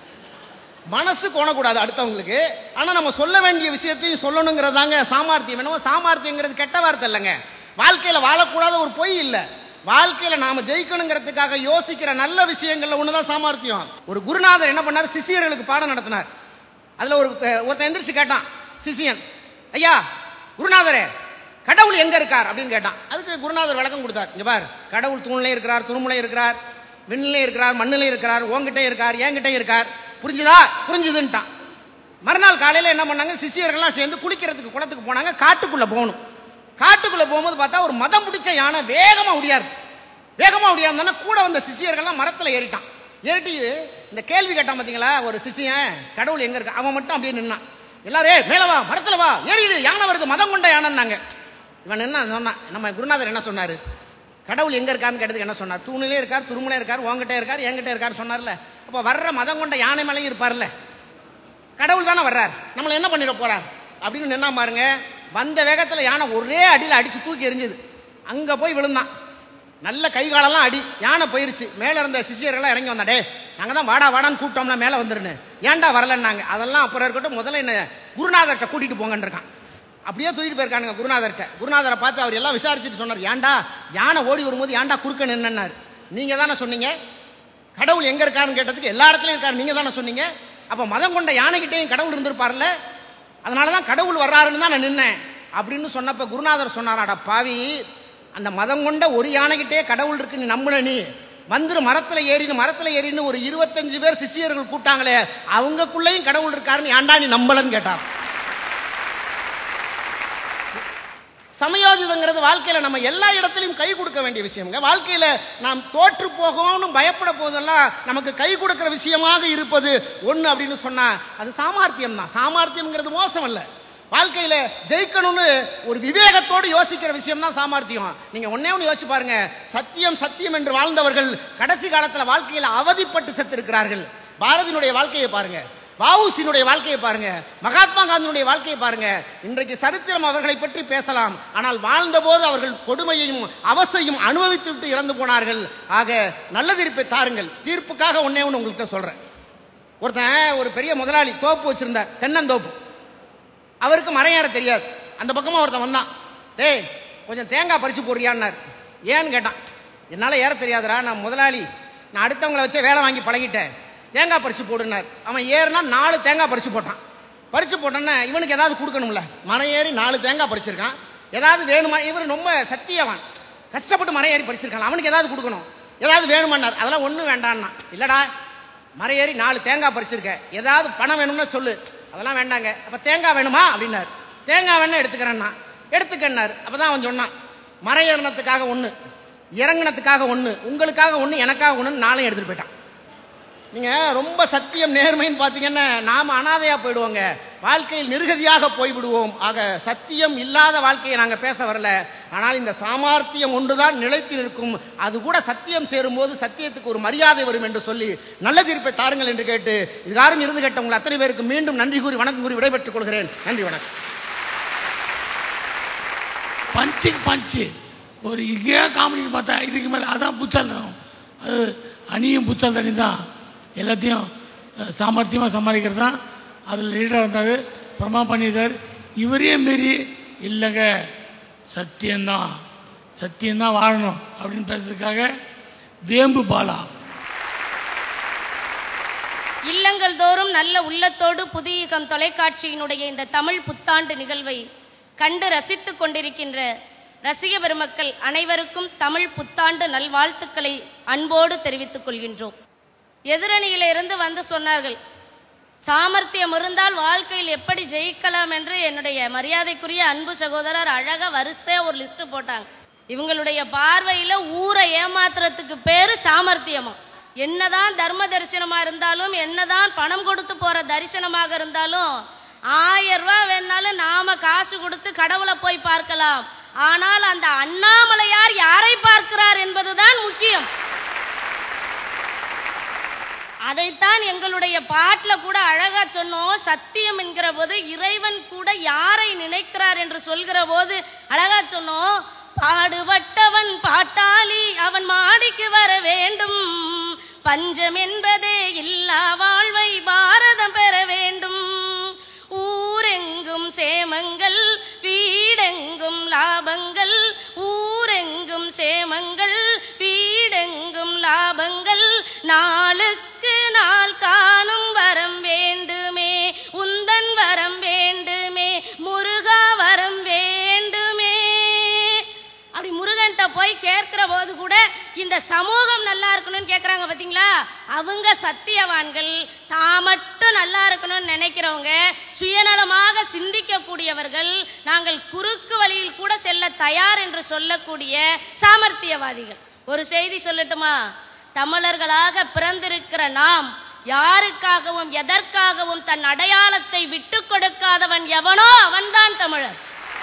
மனசு கோணக்கூடாது அடுத்தவங்களுக்கு ஆனா நம்ம சொல்ல வேண்டிய விஷயத்தையும் சொல்லணுங்கிறதாங்க சாமர்த்தியம் என்னவோ சாமர்த்தியங்கிறது கெட்ட வார்த்தை இல்லைங்க வாழ்க்கையில வாழக்கூடாத ஒரு பொய் இல்ல வாழ்க்கையில நாம ஜெயிக்கணுங்கிறதுக்காக யோசிக்கிற நல்ல விஷயங்கள்ல ஒண்ணுதான் சாமர்த்தியம் ஒரு குருநாதர் என்ன பண்ணார் சிஷியர்களுக்கு பாடம் நடத்தினார் அதுல ஒரு ஒருத்தன் எந்திரிச்சு கேட்டான் சிஷியன் ஐயா குருநாதரே கடவுள் எங்க இருக்கார் அப்படின்னு கேட்டான் அதுக்கு குருநாதர் விளக்கம் கொடுத்தார் இங்க பார் கடவுள் தூண்லயும் இருக்கிறார் துருமுலையும் இருக்கிறார் விண்ணிலையும் இருக்கிறார் மண்ணிலையும் இருக்கார் உங்ககிட்ட இருக்கார் என்கிட்ட இருக்கார் புரிஞ்சுதா புரிஞ்சுதுன்ட்டான் மறுநாள் காலையில என்ன பண்ணாங்க சிஷியர்கள்லாம் சேர்ந்து குளிக்கிறதுக்கு குளத்துக்கு போனாங்க காட்டுக்குள்ள போகணும் காட்டுக்குள்ள போகும்போது பார்த்தா ஒரு மதம் பிடிச்ச யானை வேகமா ஒடியாரு வேகமா ஒடியாருந்தானா கூட வந்த சிஷியர்கள்லாம் மரத்துல ஏறிட்டான் ஏறிட்டு இந்த கேள்வி கேட்டான் பாத்தீங்களா ஒரு சிஷியன் கடவுள் எங்க இருக்கு அவன் மட்டும் அப்படியே நின்னான் எல்லாரும் "ஏய், மேல வா மரத்துல வா ஏறிடு யானை வருது மதம் கொண்ட யானைன்னாங்க இவன் என்ன சொன்னான் நம்ம குருநாதர் என்ன சொன்னாரு கடவுள் எங்க இருக்காருன்னு கேட்டதுக்கு என்ன சொன்னார் தூணிலே இருக்கார் துருமுனே இருக்கார் உங்ககிட்ட இருக்கார் என்கிட்ட இருக்கார் சொன்னார்ல அப்ப வர்ற மதம் கொண்ட யானை மேலேயும் இருப்பார்ல கடவுள் தானே வர்றார் நம்மள என்ன பண்ணிட போறார் அப்படின்னு நின்னா பாருங்க வந்த வேகத்துல யானை ஒரே அடியில அடிச்சு தூக்கி எறிஞ்சது அங்க போய் விழுந்தான் நல்ல கை காலெல்லாம் அடி யானை போயிருச்சு மேல இருந்த சிஷியர்கள்லாம் இறங்கி வந்தா டே நாங்க தான் வாடா வாடான்னு கூப்பிட்டோம்னா மேல வந்துருன்னு ஏன்டா வரலன்னாங்க அதெல்லாம் அப்புறம் இருக்கட்டும் முதல்ல என்ன குருநாதர்கிட்ட கூட்டிட்டு போங்கன்னு இருக்கான் அப்படியே தூக்கிட்டு போயிருக்கானுங்க குருநாதர்கிட்ட குருநாதரை பார்த்து அவர் எல்லாம் விசாரிச்சுட்டு சொன்னார் ஏன்டா யானை ஓடி வரும்போது ஏன்டா குறுக்க நின்னாரு நீங்க தானே சொன்னீங்க கடவுள் எங்க இருக்காருன்னு கேட்டதுக்கு எல்லா இடத்துலயும் இருக்காரு நீங்க தானே சொன்னீங்க அப்ப மதம் கொண்ட யானைகிட்டையும் கடவுள் இருந்திருப்பார்ல அதனாலதான் கடவுள் வர்றாருன்னு தான் நான் நின்னேன் அப்படின்னு சொன்னப்ப குருநாதர் சொன்னாராடா பாவி அந்த மதம் கொண்ட ஒரு யானைகிட்டே கடவுள் இருக்குன்னு நம்புன நீ வந்துரு மரத்துல ஏறின்னு மரத்துல ஏறின்னு ஒரு இருபத்தஞ்சு பேர் சிஷியர்கள் கூட்டாங்களே அவங்கக்குள்ளேயும் கடவுள் இருக்காருன்னு ஏன்டா நீ நம்பலன்னு கேட்டார் சமயோஜிதங்கிறது வாழ்க்கையில நம்ம எல்லா இடத்திலையும் கை கொடுக்க வேண்டிய விஷயம்ங்க வாழ்க்கையில நாம் தோற்று போகணும்னு பயப்பட போதெல்லாம் நமக்கு கை கொடுக்கிற விஷயமாக இருப்பது ஒண்ணு அப்படின்னு சொன்னா அது சாமர்த்தியம் தான் சாமர்த்தியம்ங்கிறது மோசம் அல்ல வாழ்க்கையில ஜெயிக்கணும்னு ஒரு விவேகத்தோடு யோசிக்கிற விஷயம் தான் சாமர்த்தியம் நீங்க ஒன்னே ஒண்ணு யோசிச்சு பாருங்க சத்தியம் சத்தியம் என்று வாழ்ந்தவர்கள் கடைசி காலத்துல வாழ்க்கையில அவதிப்பட்டு செத்திருக்கிறார்கள் பாரதியினுடைய வாழ்க்கையை பாருங்க வஉசியினுடைய வாழ்க்கையை பாருங்க மகாத்மா காந்தியினுடைய வாழ்க்கையை பாருங்க இன்றைக்கு சரித்திரம் அவர்களை பற்றி பேசலாம் ஆனால் வாழ்ந்தபோது அவர்கள் கொடுமையையும் அவசையும் அனுபவித்து விட்டு இறந்து போனார்கள் ஆக நல்ல தீர்ப்பை தாருங்கள் தீர்ப்புக்காக ஒன்னே ஒன்று உங்கள்கிட்ட சொல்றேன் ஒருத்தன் ஒரு பெரிய முதலாளி தோப்பு வச்சிருந்தார் தென்னந்தோப்பு அவருக்கு மரம் ஏற தெரியாது அந்த பக்கமா ஒருத்தன் வந்தான் டேய் கொஞ்சம் தேங்காய் பறிச்சு போடுறியான்னார் ஏன்னு கேட்டான் என்னால ஏற தெரியாதுடா நான் முதலாளி நான் அடுத்தவங்கள வச்சே வேலை வாங்கி பழகிட்டேன் தேங்காய் பறிச்சு போடுனார் அவன் ஏறினா நாலு தேங்காய் பறிச்சு போட்டான் பறிச்சு போட்டோன்னா இவனுக்கு ஏதாவது கொடுக்கணும்ல மரம் ஏறி நாலு தேங்காய் பறிச்சிருக்கான் ஏதாவது வேணுமா இவர் ரொம்ப சத்தியவான் கஷ்டப்பட்டு மரம் ஏறி பறிச்சிருக்கான் அவனுக்கு ஏதாவது கொடுக்கணும் ஏதாவது வேணுமான்னார் அதெல்லாம் ஒண்ணும் வேண்டான்னா இல்லடா மரம் ஏறி நாலு தேங்காய் பறிச்சிருக்க ஏதாவது பணம் வேணும்னா சொல்லு அதெல்லாம் வேண்டாங்க அப்ப தேங்காய் வேணுமா அப்படின்னார் தேங்காய் வேணா எடுத்துக்கிறேன்னா எடுத்துக்கன்னார் அப்பதான் அவன் சொன்னான் மரம் ஏறினத்துக்காக ஒண்ணு இறங்கினத்துக்காக ஒண்ணு உங்களுக்காக ஒண்ணு எனக்காக ஒண்ணுன்னு நாளையும் எடுத்துட்டு போயிட்டான் நீங்க ரொம்ப சத்தியம் நேர்மைன்னு பாத்தீங்கன்னா நாம அனாதையா போயிடுவோங்க வாழ்க்கையில் நிர்கதியாக போய்விடுவோம் ஆக சத்தியம் இல்லாத வாழ்க்கையை நாங்க பேச வரல ஆனால் இந்த சாமர்த்தியம் ஒன்றுதான் நிலைத்து நிற்கும் அது கூட சத்தியம் சேரும்போது சத்தியத்துக்கு ஒரு மரியாதை வரும் என்று சொல்லி நல்ல தீர்ப்பை தாருங்கள் என்று கேட்டு இதுகாரும் இருந்து கேட்ட உங்கள் அத்தனை பேருக்கு மீண்டும் நன்றி கூறி வணக்கம் கூறி விடைபெற்றுக் கொள்கிறேன் நன்றி வணக்கம் பஞ்சுக்கு பஞ்சு ஒரு இதே காமெடின்னு பார்த்தா இதுக்கு மேலே அதான் புத்தல்தனம் அது அணியும் புத்தல் தனி தான் எல்லாத்தையும் சாமர்த்தியமாக சமாளிக்கிறது தான் அதில் லீடராக இருந்தார் பிரமா பண்ணியிருக்கார் இவரையும் மீறி இல்லைங்க சத்தியம்தான் சத்தியம்தான் வாழணும் அப்படின்னு பேசுறதுக்காக வேம்பு பாலா இல்லங்கள் தோறும் நல்ல உள்ளத்தோடு புதியகம் தொலைக்காட்சியினுடைய இந்த தமிழ் புத்தாண்டு நிகழ்வை கண்டு ரசித்துக் கொண்டிருக்கின்ற ரசிக பெருமக்கள் அனைவருக்கும் தமிழ் புத்தாண்டு நல்வாழ்த்துக்களை அன்போடு தெரிவித்துக் கொள்கின்றோம் எதிரணியிலிருந்து வந்து சொன்னார்கள் சாமர்த்தியம் இருந்தால் வாழ்க்கையில் எப்படி ஜெயிக்கலாம் என்று என்னுடைய மரியாதைக்குரிய அன்பு சகோதரர் அழகா வரிசையா ஒரு லிஸ்ட் போட்டாங்க இவங்களுடைய பார்வையில ஊரை ஏமாத்துறதுக்கு பேரு சாமர்த்தியமா என்னதான் தர்ம தரிசனமா இருந்தாலும் என்னதான் பணம் கொடுத்து போற தரிசனமாக இருந்தாலும் ஆயிரம் ரூபாய் வேணாலும் நாம காசு கொடுத்து கடவுளை போய் பார்க்கலாம் ஆனால் அந்த அண்ணாமலையார் யாரை பார்க்கிறார் என்பதுதான் முக்கியம் அதைத்தான் எங்களுடைய பாட்டுல கூட அழகா சொன்னோம் சத்தியம் என்கிற போது இறைவன் கூட யாரை நினைக்கிறார் என்று சொல்கிற போது அழகா சொன்னோம் பாடுபட்டவன் பாட்டாளி அவன் மாடிக்கு வர வேண்டும் பஞ்சம் என்பதே இல்லா வாழ்வை பாரதம் பெற வேண்டும் ஊரெங்கும் சேமங்கள் வீடெங்கும் லாபங்கள் ஊரெங்கும் சேமங்கள் வீடெங்கும் லாபங்கள் நாளுக்கு நாள் காணும் வரம் வேண்டுமே உந்தன் வரம் வேண்டுமே முருகா வரம் வேண்டுமே அப்படி முருகன்ட்ட போய் கேட்கிற போது கூட இந்த சமூகம் நல்லா இருக்கணும்னு கேக்குறாங்க பாத்தீங்களா அவங்க சத்தியவான்கள் தான் மட்டும் நல்லா இருக்கணும்னு நினைக்கிறவங்க சுயநலமாக சிந்திக்க கூடியவர்கள் நாங்கள் குறுக்கு வழியில் கூட செல்ல தயார் என்று சொல்லக்கூடிய சாமர்த்தியவாதிகள் ஒரு செய்தி சொல்லட்டுமா தமிழர்களாக பிறந்திருக்கிற நாம் யாருக்காகவும் எதற்காகவும் தன் அடையாளத்தை விட்டு கொடுக்காதவன் எவனோ அவன்தான் தமிழன்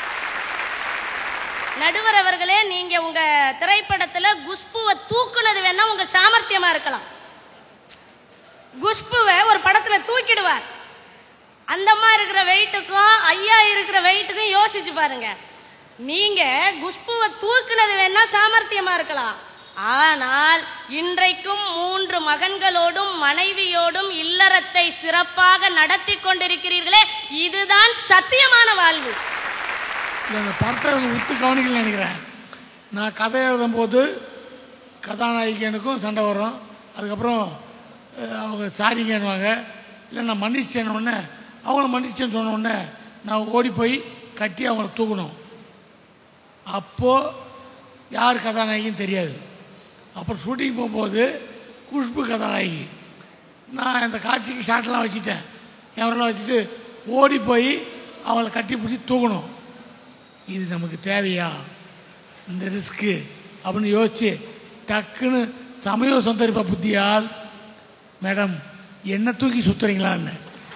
நடுவர் அவர்களே நீங்க உங்க திரைப்படத்துல குஷ்புவை தூக்குனது வேணா உங்க சாமர்த்தியமா இருக்கலாம் குஷ்புவை ஒரு படத்துல தூக்கிடுவார் அந்த மாதிரி இருக்கிற வெயிட்டுக்கும் ஐயா இருக்கிற வெயிட்டுக்கும் யோசிச்சு பாருங்க நீங்க குஷ்புவை தூக்குனது வேணா சாமர்த்தியமா இருக்கலாம் ஆனால் இன்றைக்கும் மூன்று மகன்களோடும் மனைவியோடும் இல்லறத்தை சிறப்பாக நடத்தி கொண்டிருக்கிறீர்களே இதுதான் சத்தியமான வாழ்வு இல்லை அந்த படத்தை அவங்க உத்து கவனிக்கல நினைக்கிறேன் நான் கதை எழுதும் போது கதாநாயகனுக்கும் சண்டை வரும் அதுக்கப்புறம் அஹ், அவங்க சாரிங்கன்னுவாங்க இல்லை நான் மன்னிச்சிட்டேன் உடனே அவங்கள மன்னிச்சிட்டேன்னு சொன்ன உடனே நான் ஓடி போய் கட்டி அவங்கள தூக்கணும் அப்போ யார் கதாநாயகின்னு தெரியாது அப்புறம் ஷூட்டிங் போகும்போது குஷ்பு கதாநாயகி நான் இந்த காட்சிக்கு ஷாட்லாம் வச்சுட்டேன் கேமராலாம் வச்சுட்டு ஓடி போய் அவளை கட்டி பிடிச்சி தூக்கணும் இது நமக்கு தேவையா இந்த ரிஸ்க்கு அப்படின்னு யோசிச்சு டக்குன்னு சமய சொந்தரிப்ப புத்தியால் மேடம் என்ன தூக்கி சுத்துறீங்களான்னு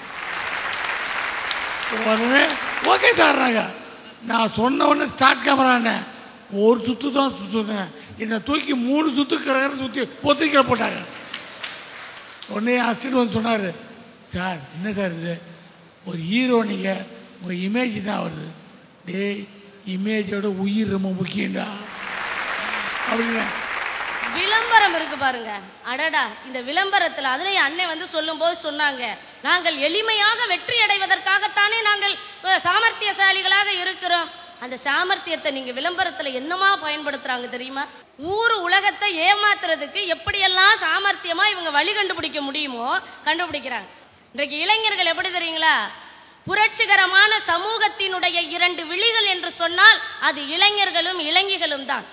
உடனே ஓகே சார்னாங்க நான் சொன்ன உடனே ஸ்டார்ட் கேமரான்னு ஒரு சுத்து தான் சுத்துனேன் என்னை தூக்கி மூணு சுத்து கிரகர சுத்தி பொத்திக்கிற போட்டாங்க உடனே அசிஸ்டன்ட் வந்து சொன்னார் சார் என்ன சார் இது ஒரு ஹீரோ நீங்கள் உங்கள் இமேஜ் தான் வருது டேய் இமேஜோட உயிர் ரொம்ப முக்கியம்டா அப்படின்னு விளம்பரம் இருக்கு பாருங்க அடடா இந்த விளம்பரத்துல அதுல என் அண்ணன் வந்து சொல்லும்போது சொன்னாங்க நாங்கள் எளிமையாக வெற்றி அடைவதற்காகத்தானே நாங்கள் அஹ், சாமர்த்தியசாலிகளாக இருக்கிறோம் அந்த சாமர்த்தியத்தை நீங்க விளம்பரத்துல என்னமா பயன்படுத்துறாங்க தெரியுமா ஊர் உலகத்தை ஏமாத்துறதுக்கு எப்படியெல்லாம் சாமர்த்தியமா இவங்க வழி கண்டுபிடிக்க முடியுமோ கண்டுபிடிக்கிறாங்க இன்றைக்கு இளைஞர்கள் எப்படி தெரியுங்களா புரட்சிகரமான சமூகத்தினுடைய இரண்டு விழிகள் என்று சொன்னால் அது இளைஞர்களும் இளைஞிகளும் தான்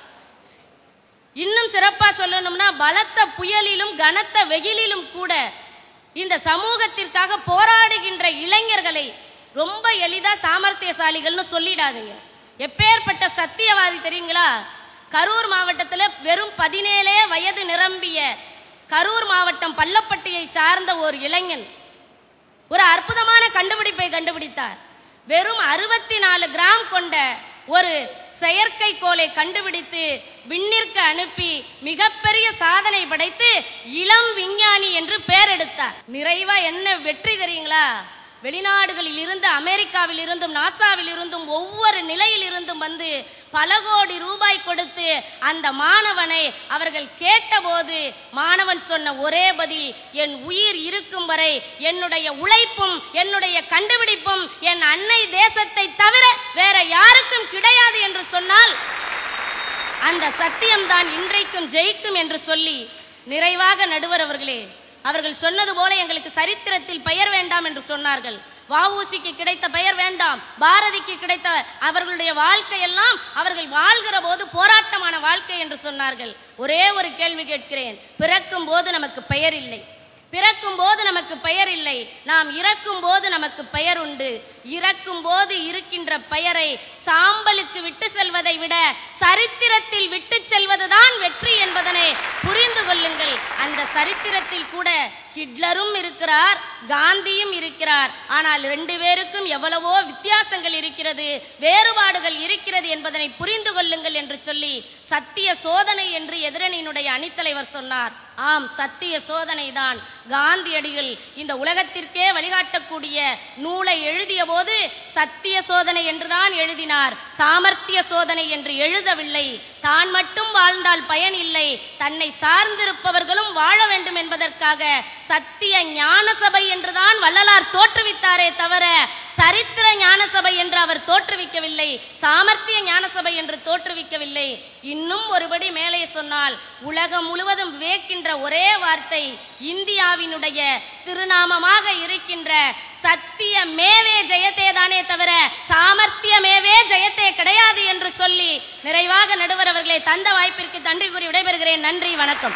இன்னும் சிறப்பா சொல்லணும்னா பலத்த புயலிலும் கனத்த வெயிலிலும் கூட இந்த சமூகத்திற்காக போராடுகின்ற இளைஞர்களை ரொம்ப எளிதா சாமர்த்தியசாலிகள்னு சொல்லிடாதீங்க எப்பேற்பட்ட சத்தியவாதி தெரியுங்களா கரூர் மாவட்டத்துல வெறும் பதினேழே வயது நிரம்பிய கரூர் மாவட்டம் பள்ளப்பட்டியை சார்ந்த ஒரு இளைஞன் ஒரு அற்புதமான கண்டுபிடிப்பை கண்டுபிடித்தார் வெறும் அறுபத்தி நாலு கிராம் கொண்ட ஒரு செயற்கைக்கோளை கண்டுபிடித்து விண்ணிற்கு அனுப்பி மிகப்பெரிய சாதனை படைத்து இளம் விஞ்ஞானி என்று பெயர் எடுத்தார் நிறைவா என்ன வெற்றி தெரியுங்களா வெளிநாடுகளில் இருந்து அமெரிக்காவில் இருந்தும் நாசாவில் இருந்தும் ஒவ்வொரு நிலையில் இருந்தும் வந்து பல கோடி ரூபாய் கொடுத்து அந்த மாணவனை அவர்கள் கேட்டபோது மாணவன் சொன்ன ஒரே பதில் என் உயிர் இருக்கும் வரை என்னுடைய உழைப்பும் என்னுடைய கண்டுபிடிப்பும் என் அன்னை தேசத்தை தவிர வேற யாருக்கும் கிடையாது என்று சொன்னால் அந்த சத்தியம்தான் இன்றைக்கும் ஜெயிக்கும் என்று சொல்லி நிறைவாக நடுவர் அவர்களே அவர்கள் சொன்னது போல எங்களுக்கு சரித்திரத்தில் பெயர் வேண்டாம் என்று சொன்னார்கள் வஉசிக்கு கிடைத்த பெயர் வேண்டாம் பாரதிக்கு கிடைத்த அவர்களுடைய வாழ்க்கையெல்லாம் அவர்கள் வாழ்கிற போது போராட்டமான வாழ்க்கை என்று சொன்னார்கள் ஒரே ஒரு கேள்வி கேட்கிறேன் பிறக்கும் போது நமக்கு பெயர் இல்லை பிறக்கும் போது நமக்கு பெயர் இல்லை நாம் இறக்கும் போது நமக்கு பெயர் உண்டு இறக்கும் போது இருக்கின்ற பெயரை சாம்பலுக்கு விட்டு செல்வதை விட சரித்திரத்தில் விட்டு செல்வதுதான் வெற்றி என்பதனை புரிந்து கொள்ளுங்கள் அந்த சரித்திரத்தில் கூட ஹிட்லரும் இருக்கிறார் காந்தியும் இருக்கிறார் ஆனால் ரெண்டு பேருக்கும் எவ்வளவோ வித்தியாசங்கள் இருக்கிறது வேறுபாடுகள் இருக்கிறது என்பதனை புரிந்து கொள்ளுங்கள் என்று சொல்லி சத்திய சோதனை என்று எதிரணியினுடைய அணித்தலைவர் சொன்னார் ஆம் சத்திய சோதனை தான் காந்தியடிகள் இந்த உலகத்திற்கே வழிகாட்டக்கூடிய நூலை எழுதிய போது சத்திய சோதனை என்றுதான் எழுதினார் சாமர்த்திய சோதனை என்று எழுதவில்லை தான் மட்டும் வாழ்ந்தால் பயன் இல்லை தன்னை சார்ந்திருப்பவர்களும் வாழ வேண்டும் என்பதற்காக சத்திய ஞான சபை என்றுதான் வள்ளலார் தோற்றுவித்தாரே தவிர சரித்திர ஞான சபை என்று அவர் தோற்றுவிக்கவில்லை சாமர்த்திய ஞான சபை என்று தோற்றுவிக்கவில்லை இன்னும் ஒருபடி மேலே சொன்னால் உலகம் முழுவதும் விவேக்கின்ற ஒரே வார்த்தை இந்தியாவினுடைய திருநாமமாக இருக்கின்ற சத்திய மேவே ஜெயத்தே தானே தவிர சாமர்த்திய மேவே ஜெயத்தே கிடையாது என்று சொல்லி நிறைவாக நடுவர் அவர்களை தந்த வாய்ப்பிற்கு நன்றி கூறி விடைபெறுகிறேன் நன்றி வணக்கம்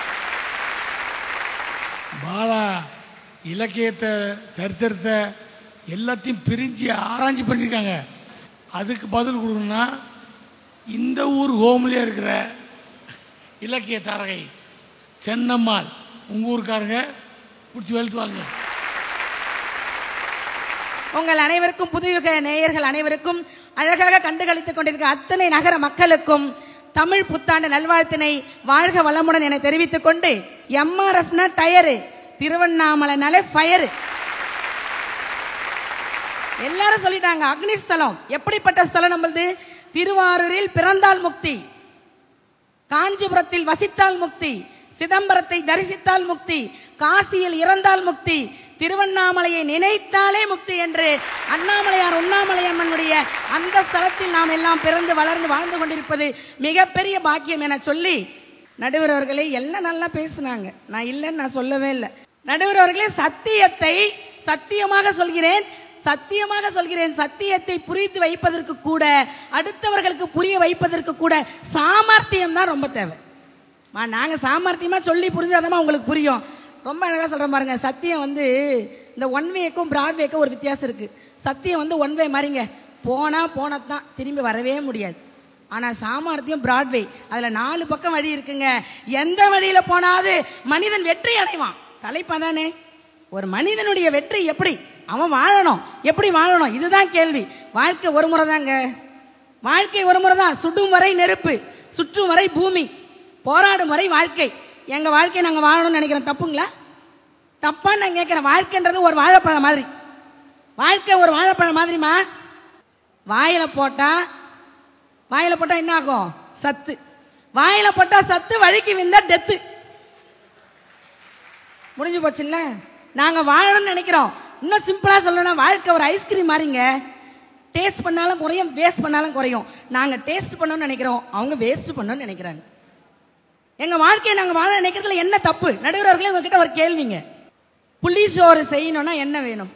பாலா இலக்கியத்தை சரித்திரத்தை எல்லாத்தையும் பிரிஞ்சு ஆராய்ச்சி பண்ணியிருக்காங்க அதுக்கு பதில் கொடுக்கணும்னா இந்த ஊர் ஹோம்லேயே இருக்கிற இலக்கிய தாரகை சென்னம்மாள் உங்கள் ஊருக்காரங்க பிடிச்சி வெளுத்துவாங்க உங்கள் அனைவருக்கும் புதுயுக நேயர்கள் அனைவருக்கும் அழகாக கண்டுகளித்துக் கொண்டிருக்க அத்தனை நகர மக்களுக்கும் தமிழ் புத்தாண்டு நல்வாழ்த்தினை வாழ்க வளமுடன் என தெரிவித்துக் கொண்டு எம்ஆர்எஃப்னா டயரு திருவண்ணாமலைனாலே ஃபயரு எல்லாரும் சொல்லிட்டாங்க அக்னிஸ்தலம் எப்படிப்பட்ட ஸ்தலம் நம்மளது திருவாரூரில் பிறந்தால் முக்தி காஞ்சிபுரத்தில் வசித்தால் முக்தி சிதம்பரத்தை தரிசித்தால் முக்தி காசியில் இறந்தால் முக்தி திருவண்ணாமலையை நினைத்தாலே முக்தி என்று அண்ணாமலையார் உண்ணாமலையம்மனுடைய அந்த ஸ்தலத்தில் நாம் எல்லாம் பிறந்து வளர்ந்து வாழ்ந்து கொண்டிருப்பது மிகப்பெரிய பாக்கியம் என சொல்லி நடுவர் அவர்களே எல்லாம் நல்லா பேசுனாங்க நான் இல்லைன்னு நான் சொல்லவே இல்லை நடுவர் அவர்களே சத்தியத்தை சத்தியமாக சொல்கிறேன் சத்தியமாக சொல்கிறேன் சத்தியத்தை புரிந்து வைப்பதற்கு கூட அடுத்தவர்களுக்கு புரிய வைப்பதற்கு கூட சாமர்த்தியம் தான் ரொம்ப தேவை மா, நாங்க சாமர்த்தியமா சொல்லி புரிஞ்சாதமா உங்களுக்கு புரியும் ரொம்ப அழகா சொல்ற பாருங்க சத்தியம் வந்து இந்த ஒன் வேக்கும் பிராட் வேக்கும் ஒரு வித்தியாசம் இருக்கு சத்தியம் வந்து ஒன் வே மாதிரிங்க போனா போனதான் திரும்பி வரவே முடியாது ஆனா சாமர்த்தியம் பிராட்வே அதுல நாலு பக்கம் வழி இருக்குங்க எந்த வழியில போனாது மனிதன் வெற்றி அடைவான் தலைப்பா தானே ஒரு மனிதனுடைய வெற்றி எப்படி அவன் வாழணும் எப்படி வாழணும் இதுதான் கேள்வி வாழ்க்கை ஒரு முறை தாங்க வாழ்க்கை ஒரு முறை தான் சுடும் வரை நெருப்பு சுற்றும் வரை பூமி போராடும் வரை வாழ்க்கை எங்க வாழ்க்கையை நாங்க வாழணும்னு நினைக்கிறோம் தப்புங்களா தப்பான்னு நான் கேட்கிறேன் வாழ்க்கைன்றது ஒரு வாழைப்பழம் மாதிரி வாழ்க்கை ஒரு வாழைப்பழம் மாதிரிமா வாயில போட்டா வாயில போட்டா என்ன ஆகும் சத்து வாயில போட்டா சத்து வழிக்கு விந்தா டெத்து முடிஞ்சு போச்சுல்ல நாங்க வாழணும்னு நினைக்கிறோம் இன்னும் சிம்பிளா சொல்லணும்னா வாழ்க்கை ஒரு ஐஸ்கிரீம் மாதிரிங்க டேஸ்ட் பண்ணாலும் குறையும் வேஸ்ட் பண்ணாலும் குறையும் நாங்க டேஸ்ட் பண்ணணும்னு நினைக்கிறோம் அவங்க வேஸ்ட் பண்ணணும்னு நினைக்கிறாங்க எங்க வாழ்க்கையை நாங்க வாழ நினைக்கிறதுல என்ன தப்பு நடுவர்களே உங்ககிட்ட ஒரு கேள்விங்க புளி சோறு செய்யணும்னா என்ன வேணும்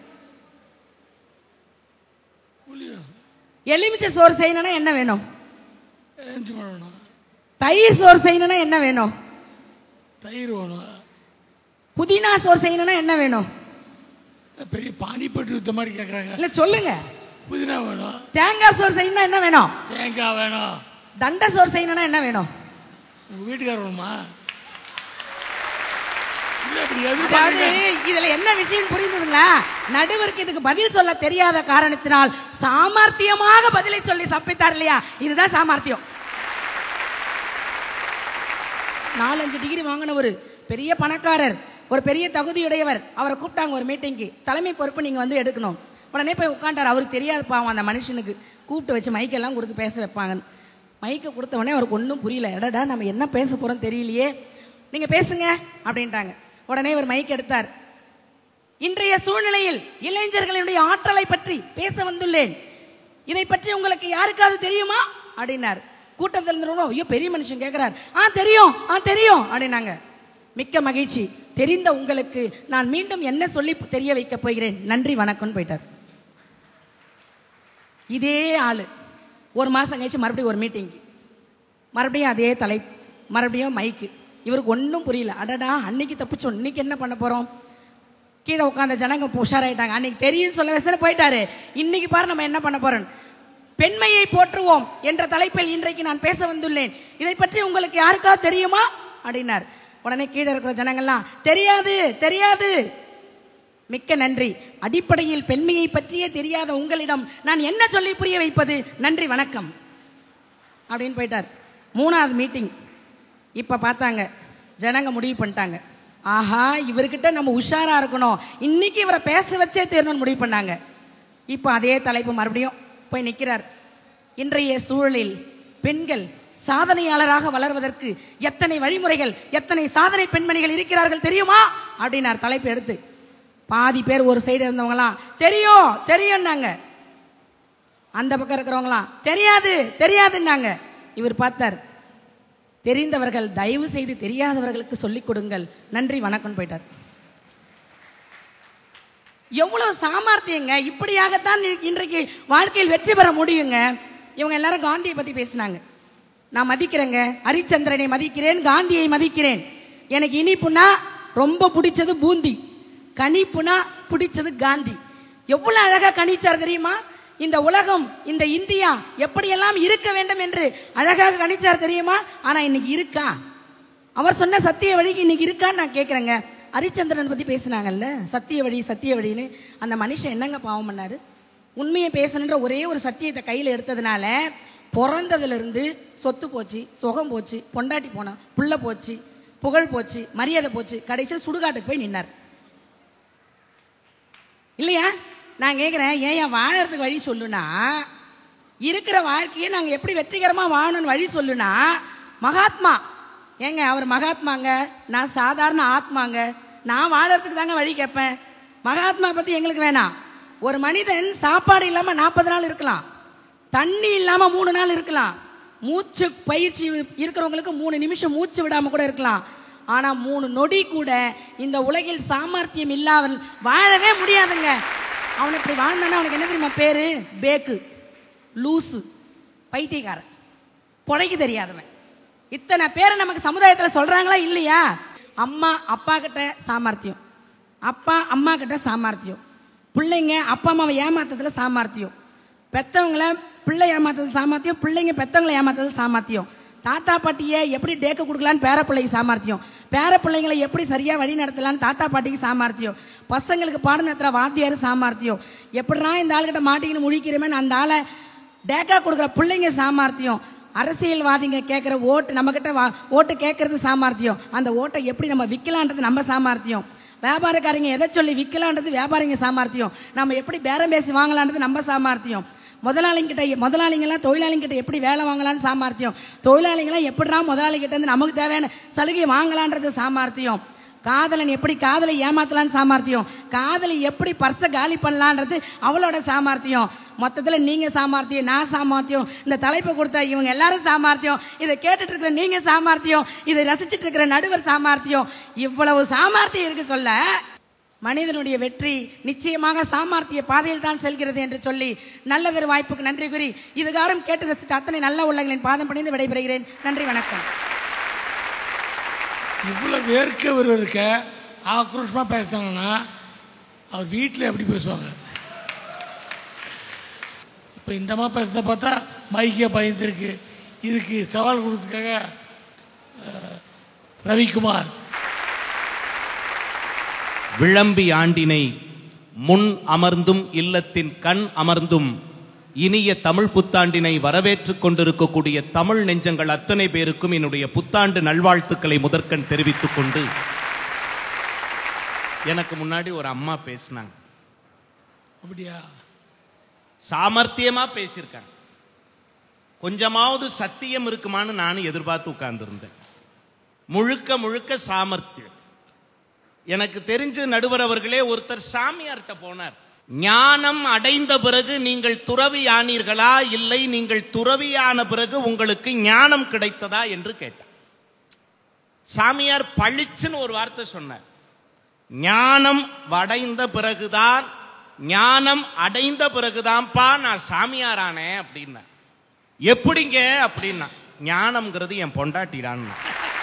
எலுமிச்சை சோறு செய்யணும்னா என்ன வேணும் ஏஞ்சி பண்ணணும் தயிர் சோறு செய்யணும்னா என்ன வேணும் தயிர் வேணும் புதினா சோறு செய்யணும்னா என்ன வேணும் பெரிய பானிப்பட்டு வித்த மாதிரி கேட்குறாங்க இல்ல சொல்லுங்க புதினா வேணும் தேங்காய் சோறு செய்யணும்னா என்ன வேணும் தேங்காய் வேணும் தண்டை சோறு செய்யணும்னா என்ன வேணும் உங்க வீட்டுக்கார வேணுமா இல்ல இப்படி எது அதாவது பாருங்க இதுல என்ன விஷயம் புரிந்ததுங்களா நடுவருக்கு இதுக்கு பதில் சொல்ல தெரியாத காரணத்தினால் சாமர்த்தியமாக பதிலை சொல்லி சப்பித்தார் இல்லையா இதுதான் சாமர்த்தியம் நாலஞ்சு டிகிரி வாங்கின ஒரு பெரிய பணக்காரர் ஒரு பெரிய தகுதியுடையவர் அவரை கூப்பிட்டாங்க ஒரு மீட்டிங்க்கு தலைமை பொறுப்பு நீங்க வந்து எடுக்கணும் உடனே போய் உட்காண்டார் அவருக்கு தெரியாது பாவம் அந்த மனுஷனுக்கு கூப்பிட்டு வச்சு மைக்கெல்லாம் கொடுத்து பேச வைப்பாங்க மைக்கை கொடுத்த உடனே அவருக்கு ஒன்றும் புரியல எடடா நம்ம என்ன பேச போறோம் தெரியலையே நீங்க பேசுங்க அப்படின்ட்டாங்க உடனே ஒரு மைக் எடுத்தார் இன்றைய சூழ்நிலையில் இளைஞர்களுடைய ஆற்றலை பற்றி பேச வந்துள்ளேன் இதை பற்றி உங்களுக்கு யாருக்காவது தெரியுமா அப்படின்னார் கூட்டத்தில் இருந்தவங்க ஐயோ பெரிய மனுஷன் கேட்கிறார் ஆ தெரியும் ஆ தெரியும் அப்படின்னாங்க மிக்க மகிழ்ச்சி தெரிந்த உங்களுக்கு நான் மீண்டும் என்ன சொல்லி தெரிய வைக்க போகிறேன் நன்றி வணக்கம்னு போயிட்டார் இதே ஆளு ஒரு மாசம் கழிச்சு மறுபடியும் ஒரு மீட்டிங்க்கு மறுபடியும் அதே தலை மறுபடியும் மைக்கு இவருக்கு ஒன்றும் புரியல அடடா அன்னைக்கு தப்பிச்சோம் இன்னைக்கு என்ன பண்ண போறோம் கீழே உட்கார்ந்த ஜனங்க இப்ப உஷாராயிட்டாங்க அன்னைக்கு தெரியும் சொல்ல வயசுல போயிட்டாரு இன்னைக்கு பாரு நம்ம என்ன பண்ண போறோம் பெண்மையை போற்றுவோம் என்ற தலைப்பில் இன்றைக்கு நான் பேச வந்துள்ளேன் இதை பற்றி உங்களுக்கு யாருக்காவது தெரியுமா அப்படின்னார் உடனே கீழே இருக்கிற ஜனங்கள்லாம் தெரியாது தெரியாது மிக்க நன்றி அடிப்படையில் பெண்மையை பற்றியே தெரியாத உங்களிடம் நான் என்ன சொல்லி புரிய வைப்பது நன்றி வணக்கம் அப்படின்னு போயிட்டார் மூணாவது மீட்டிங் இப்ப பார்த்தாங்க ஜனங்க முடிவு பண்ணிட்டாங்க ஆஹா இவர்கிட்ட நம்ம உஷாரா இருக்கணும் இன்னைக்கு இவரை பேச வச்சே தேரணும்னு முடிவு பண்ணாங்க இப்ப அதே தலைப்பு மறுபடியும் போய் நிக்கிறார் இன்றைய சூழலில் பெண்கள் சாதனையாளராக வளர்வதற்கு எத்தனை வழிமுறைகள் எத்தனை சாதனை பெண்மணிகள் இருக்கிறார்கள் தெரியுமா அப்படின்னார் தலைப்பு எடுத்து பாதி பேர் ஒரு சைடு இருந்தவங்களாம் தெரியும் தெரியும்னாங்க அந்த பக்கம் இருக்கிறவங்களாம் தெரியாது தெரியாதுன்னாங்க இவர் பார்த்தார் தெரிந்தவர்கள் தயவு செய்து தெரியாதவர்களுக்கு சொல்லிக் கொடுங்கள் நன்றி வணக்கம் போயிட்டார் எவ்வளவு சாமர்த்தியங்க இப்படியாகத்தான் இ- இன்றைக்கு வாழ்க்கையில் வெற்றி பெற முடியுங்க இவங்க எல்லாரும் காந்தியை பத்தி பேசினாங்க நான் மதிக்கிறேங்க ஹரிச்சந்திரனை மதிக்கிறேன் காந்தியை மதிக்கிறேன் எனக்கு இனிப்புனா ரொம்ப பிடிச்சது பூந்தி கணிப்புனா பிடிச்சது காந்தி எவ்வளவு அழகா கணிச்சார் தெரியுமா இந்த உலகம் இந்த இந்தியா எப்படியெல்லாம் இருக்க வேண்டும் என்று அழகாக கணிச்சார் தெரியுமா ஆனா இன்னைக்கு இருக்கா அவர் சொன்ன சத்திய வழிக்கு இன்னைக்கு இருக்கான்னு நான் கேக்குறேங்க ஹரிச்சந்திரன் பத்தி பேசினாங்கல்ல சத்திய வழி சத்திய வழின்னு அந்த மனுஷன் என்னங்க பாவம் பண்ணாரு உண்மையை பேசணுன்ற ஒரே ஒரு சத்தியத்தை கையில எடுத்ததுனால பிறந்ததுல இருந்து சொத்து போச்சு சுகம் போச்சு பொண்டாட்டி போனா புள்ள போச்சு புகழ் போச்சு மரியாதை போச்சு கடைசியில் சுடுகாட்டுக்கு போய் நின்னார் இல்லையா நான் கேக்குறேன் ஏன் ஏன் வாழறதுக்கு வழி சொல்லுனா இருக்கிற வாழ்க்கையை நாங்க எப்படி வெற்றிகரமா வாழணும்னு வழி சொல்லுனா மகாத்மா ஏங்க அவர் மகாத்மாங்க நான் சாதாரண ஆத்மாங்க நான் வாழறதுக்கு தாங்க வழி கேட்பேன் மகாத்மா பத்தி எங்களுக்கு வேணாம் ஒரு மனிதன் சாப்பாடு இல்லாம நாற்பது நாள் இருக்கலாம் தண்ணி இல்லாம மூணு நாள் இருக்கலாம் மூச்சு பயிற்சி இருக்கிறவங்களுக்கு மூணு நிமிஷம் மூச்சு விடாம கூட இருக்கலாம் ஆனா மூணு நொடி கூட இந்த உலகில் சாமர்த்தியம் இல்லாமல் வாழவே முடியாதுங்க அவன் இப்படி வாழ்ந்தானா அவனுக்கு என்ன தெரியுமா பேரு பேக்கு லூசு பைத்தியக்காரன் பொழைக்க தெரியாதவன் இத்தனை பேர் நமக்கு சமுதாயத்துல சொல்றாங்களா இல்லையா அம்மா அப்பா கிட்ட சாமர்த்தியம் அப்பா அம்மா கிட்ட சாமர்த்தியம் பிள்ளைங்க அப்பா அம்மாவை ஏமாத்ததுல சாமர்த்தியம் பெத்தவங்கள பிள்ளை ஏமாத்தது சாமர்த்தியம் பிள்ளைங்க பெத்தவங்களை ஏமாத்தது சாமர்த்தியம் தாத்தா பாட்டியை எப்படி டேக்க கொடுக்கலான்னு பேர பிள்ளைக்கு சாமர்த்தியம் பேர பிள்ளைங்களை எப்படி சரியா வழி நடத்தலான்னு தாத்தா பாட்டிக்கு சாமர்த்தியம் பசங்களுக்கு பாடம் நடத்துற வாத்தியார் சாமர்த்தியம் எப்படினா இந்த ஆளுகிட்ட மாட்டிக்கின்னு முழிக்கிறமே அந்த ஆளை டேக்கா கொடுக்குற பிள்ளைங்க சாமர்த்தியம் அரசியல்வாதிங்க கேட்கிற ஓட்டு நம்ம கிட்ட வா- ஓட்டு கேட்கறது சாமர்த்தியம் அந்த ஓட்டை எப்படி நம்ம விக்கலான்றது நம்ம சாமர்த்தியம் வியாபாரக்காரங்க எதை சொல்லி விக்கலான்றது வியாபாரிங்க சாமர்த்தியம் நம்ம எப்படி பேரம் பேசி வாங்கலான்றது நம்ம சாமர்த்தியம் முதலாளிங்கிட்ட முதலாளிங்கெல்லாம் தொழிலாளிங்கிட்ட எப்படி வேலை வாங்கலாம்னு சாமர்த்தியம் தொழிலாளிங்களாம் எப்படிடா முதலாளி கிட்ட இருந்து நமக்கு தேவையான சலுகை வாங்கலான்றது சாமர்த்தியம் காதலன் எப்படி காதலை ஏமாத்தலான்னு சாமர்த்தியம் காதலை எப்படி பர்ச காலி பண்ணலான்றது அவளோட சாமர்த்தியம் மொத்தத்துல நீங்க சாமர்த்தியம் நான் சாமர்த்தியம் இந்த தலைப்பை கொடுத்த இவங்க எல்லாரும் சாமர்த்தியம் இதை கேட்டுட்டு இருக்கிற நீங்க சாமர்த்தியம் இதை ரசிச்சிட்டு இருக்கிற நடுவர் சாமர்த்தியம் இவ்வளவு சாமர்த்தியம் இருக்கு சொல்ல மனிதனுடைய வெற்றி நிச்சயமாக சாமர்த்திய பாதையில் தான் செல்கிறது என்று சொல்லி நல்லதொரு வாய்ப்புக்கு நன்றி கூறி இதுகாரம் கேட்டு ரசித்த அத்தனை நல்ல உள்ளங்களின் பாதம் பணிந்து விடைபெறுகிறேன் நன்றி வணக்கம் இவ்வளவு வேர்க்க ஒரு இருக்க ஆக்ரோஷமா பேசுறாங்கன்னா அவர் வீட்டில் எப்படி பேசுவாங்க இப்போ இந்த மாதிரி பேசுறத பார்த்தா மைக்கே பயந்துருக்கு இதுக்கு சவால் கொடுத்ததுக்காக அஹ், ரவிக்குமார் விளம்பி ஆண்டினை முன் அமர்ந்தும் இல்லத்தின் கண் அமர்ந்தும் இனிய தமிழ் புத்தாண்டினை வரவேற்றுக் கொண்டிருக்கக்கூடிய தமிழ் நெஞ்சங்கள் அத்தனை பேருக்கும் என்னுடைய புத்தாண்டு நல்வாழ்த்துக்களை முதற்கண் தெரிவித்துக் கொண்டு எனக்கு முன்னாடி ஒரு அம்மா பேசினாங்க அப்படியா சாமர்த்தியமா பேசியிருக்காங்க கொஞ்சமாவது சத்தியம் இருக்குமான்னு நானும் எதிர்பார்த்து உட்கார்ந்திருந்தேன் முழுக்க முழுக்க சாமர்த்தியம் எனக்கு தெரிஞ்ச நடுவர் அவர்களே ஒருத்தர் சாமியார்கிட்ட போனார் ஞானம் அடைந்த பிறகு நீங்கள் துறவி ஆனீர்களா இல்லை நீங்கள் துறவியான பிறகு உங்களுக்கு ஞானம் கிடைத்ததா என்று கேட்டார் சாமியார் பளிச்சுன்னு ஒரு வார்த்தை சொன்னார் ஞானம் அடைந்த பிறகுதான் ஞானம் அடைந்த பிறகுதான்ப்பா நான் சாமியாரானேன் அப்படின்னா எப்படிங்க அப்படின்னா ஞானம்ங்கிறது என் பொண்டாட்டிடான்னு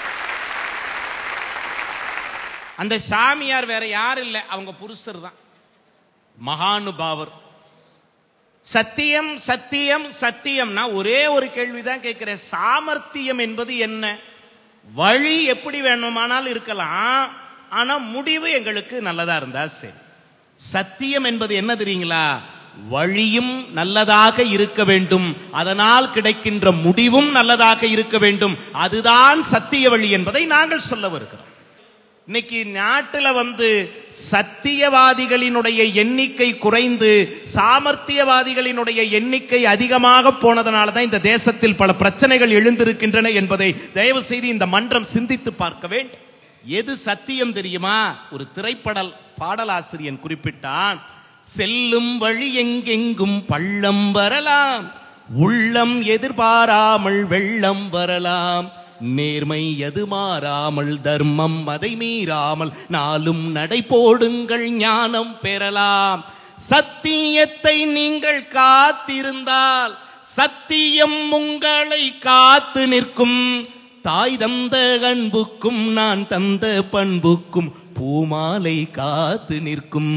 அந்த சாமியார் வேற யாரும் இல்லை அவங்க புருஷர் தான் மகானுபாவர் சத்தியம் சத்தியம் சத்தியம்னா ஒரே ஒரு கேள்விதான் கேட்கிறேன் சாமர்த்தியம் என்பது என்ன வழி எப்படி வேணுமானாலும் இருக்கலாம் ஆனா முடிவு எங்களுக்கு நல்லதா இருந்தா சரி சத்தியம் என்பது என்ன தெரியுங்களா வழியும் நல்லதாக இருக்க வேண்டும் அதனால் கிடைக்கின்ற முடிவும் நல்லதாக இருக்க வேண்டும் அதுதான் சத்திய வழி என்பதை நாங்கள் சொல்ல வருகிறோம் இன்னைக்கு நாட்டுல வந்து சத்தியவாதிகளினுடைய எண்ணிக்கை குறைந்து சாமர்த்தியவாதிகளினுடைய எண்ணிக்கை அதிகமாக போனதனால தான் இந்த தேசத்தில் பல பிரச்சனைகள் எழுந்திருக்கின்றன என்பதை தயவு செய்து இந்த மன்றம் சிந்தித்து பார்க்க வேண்டும் எது சத்தியம் தெரியுமா ஒரு திரைப்படல் பாடலாசிரியன் குறிப்பிட்டான் செல்லும் வழி எங்கெங்கும் பள்ளம் வரலாம் உள்ளம் எதிர்பாராமல் வெள்ளம் வரலாம் நேர்மை எது மாறாமல் தர்மம் அதை மீறாமல் நாளும் நடை போடுங்கள் ஞானம் பெறலாம் சத்தியத்தை நீங்கள் காத்திருந்தால் சத்தியம் உங்களை காத்து நிற்கும் தாய் தந்த அன்புக்கும் நான் தந்த பண்புக்கும் பூமாலை காத்து நிற்கும்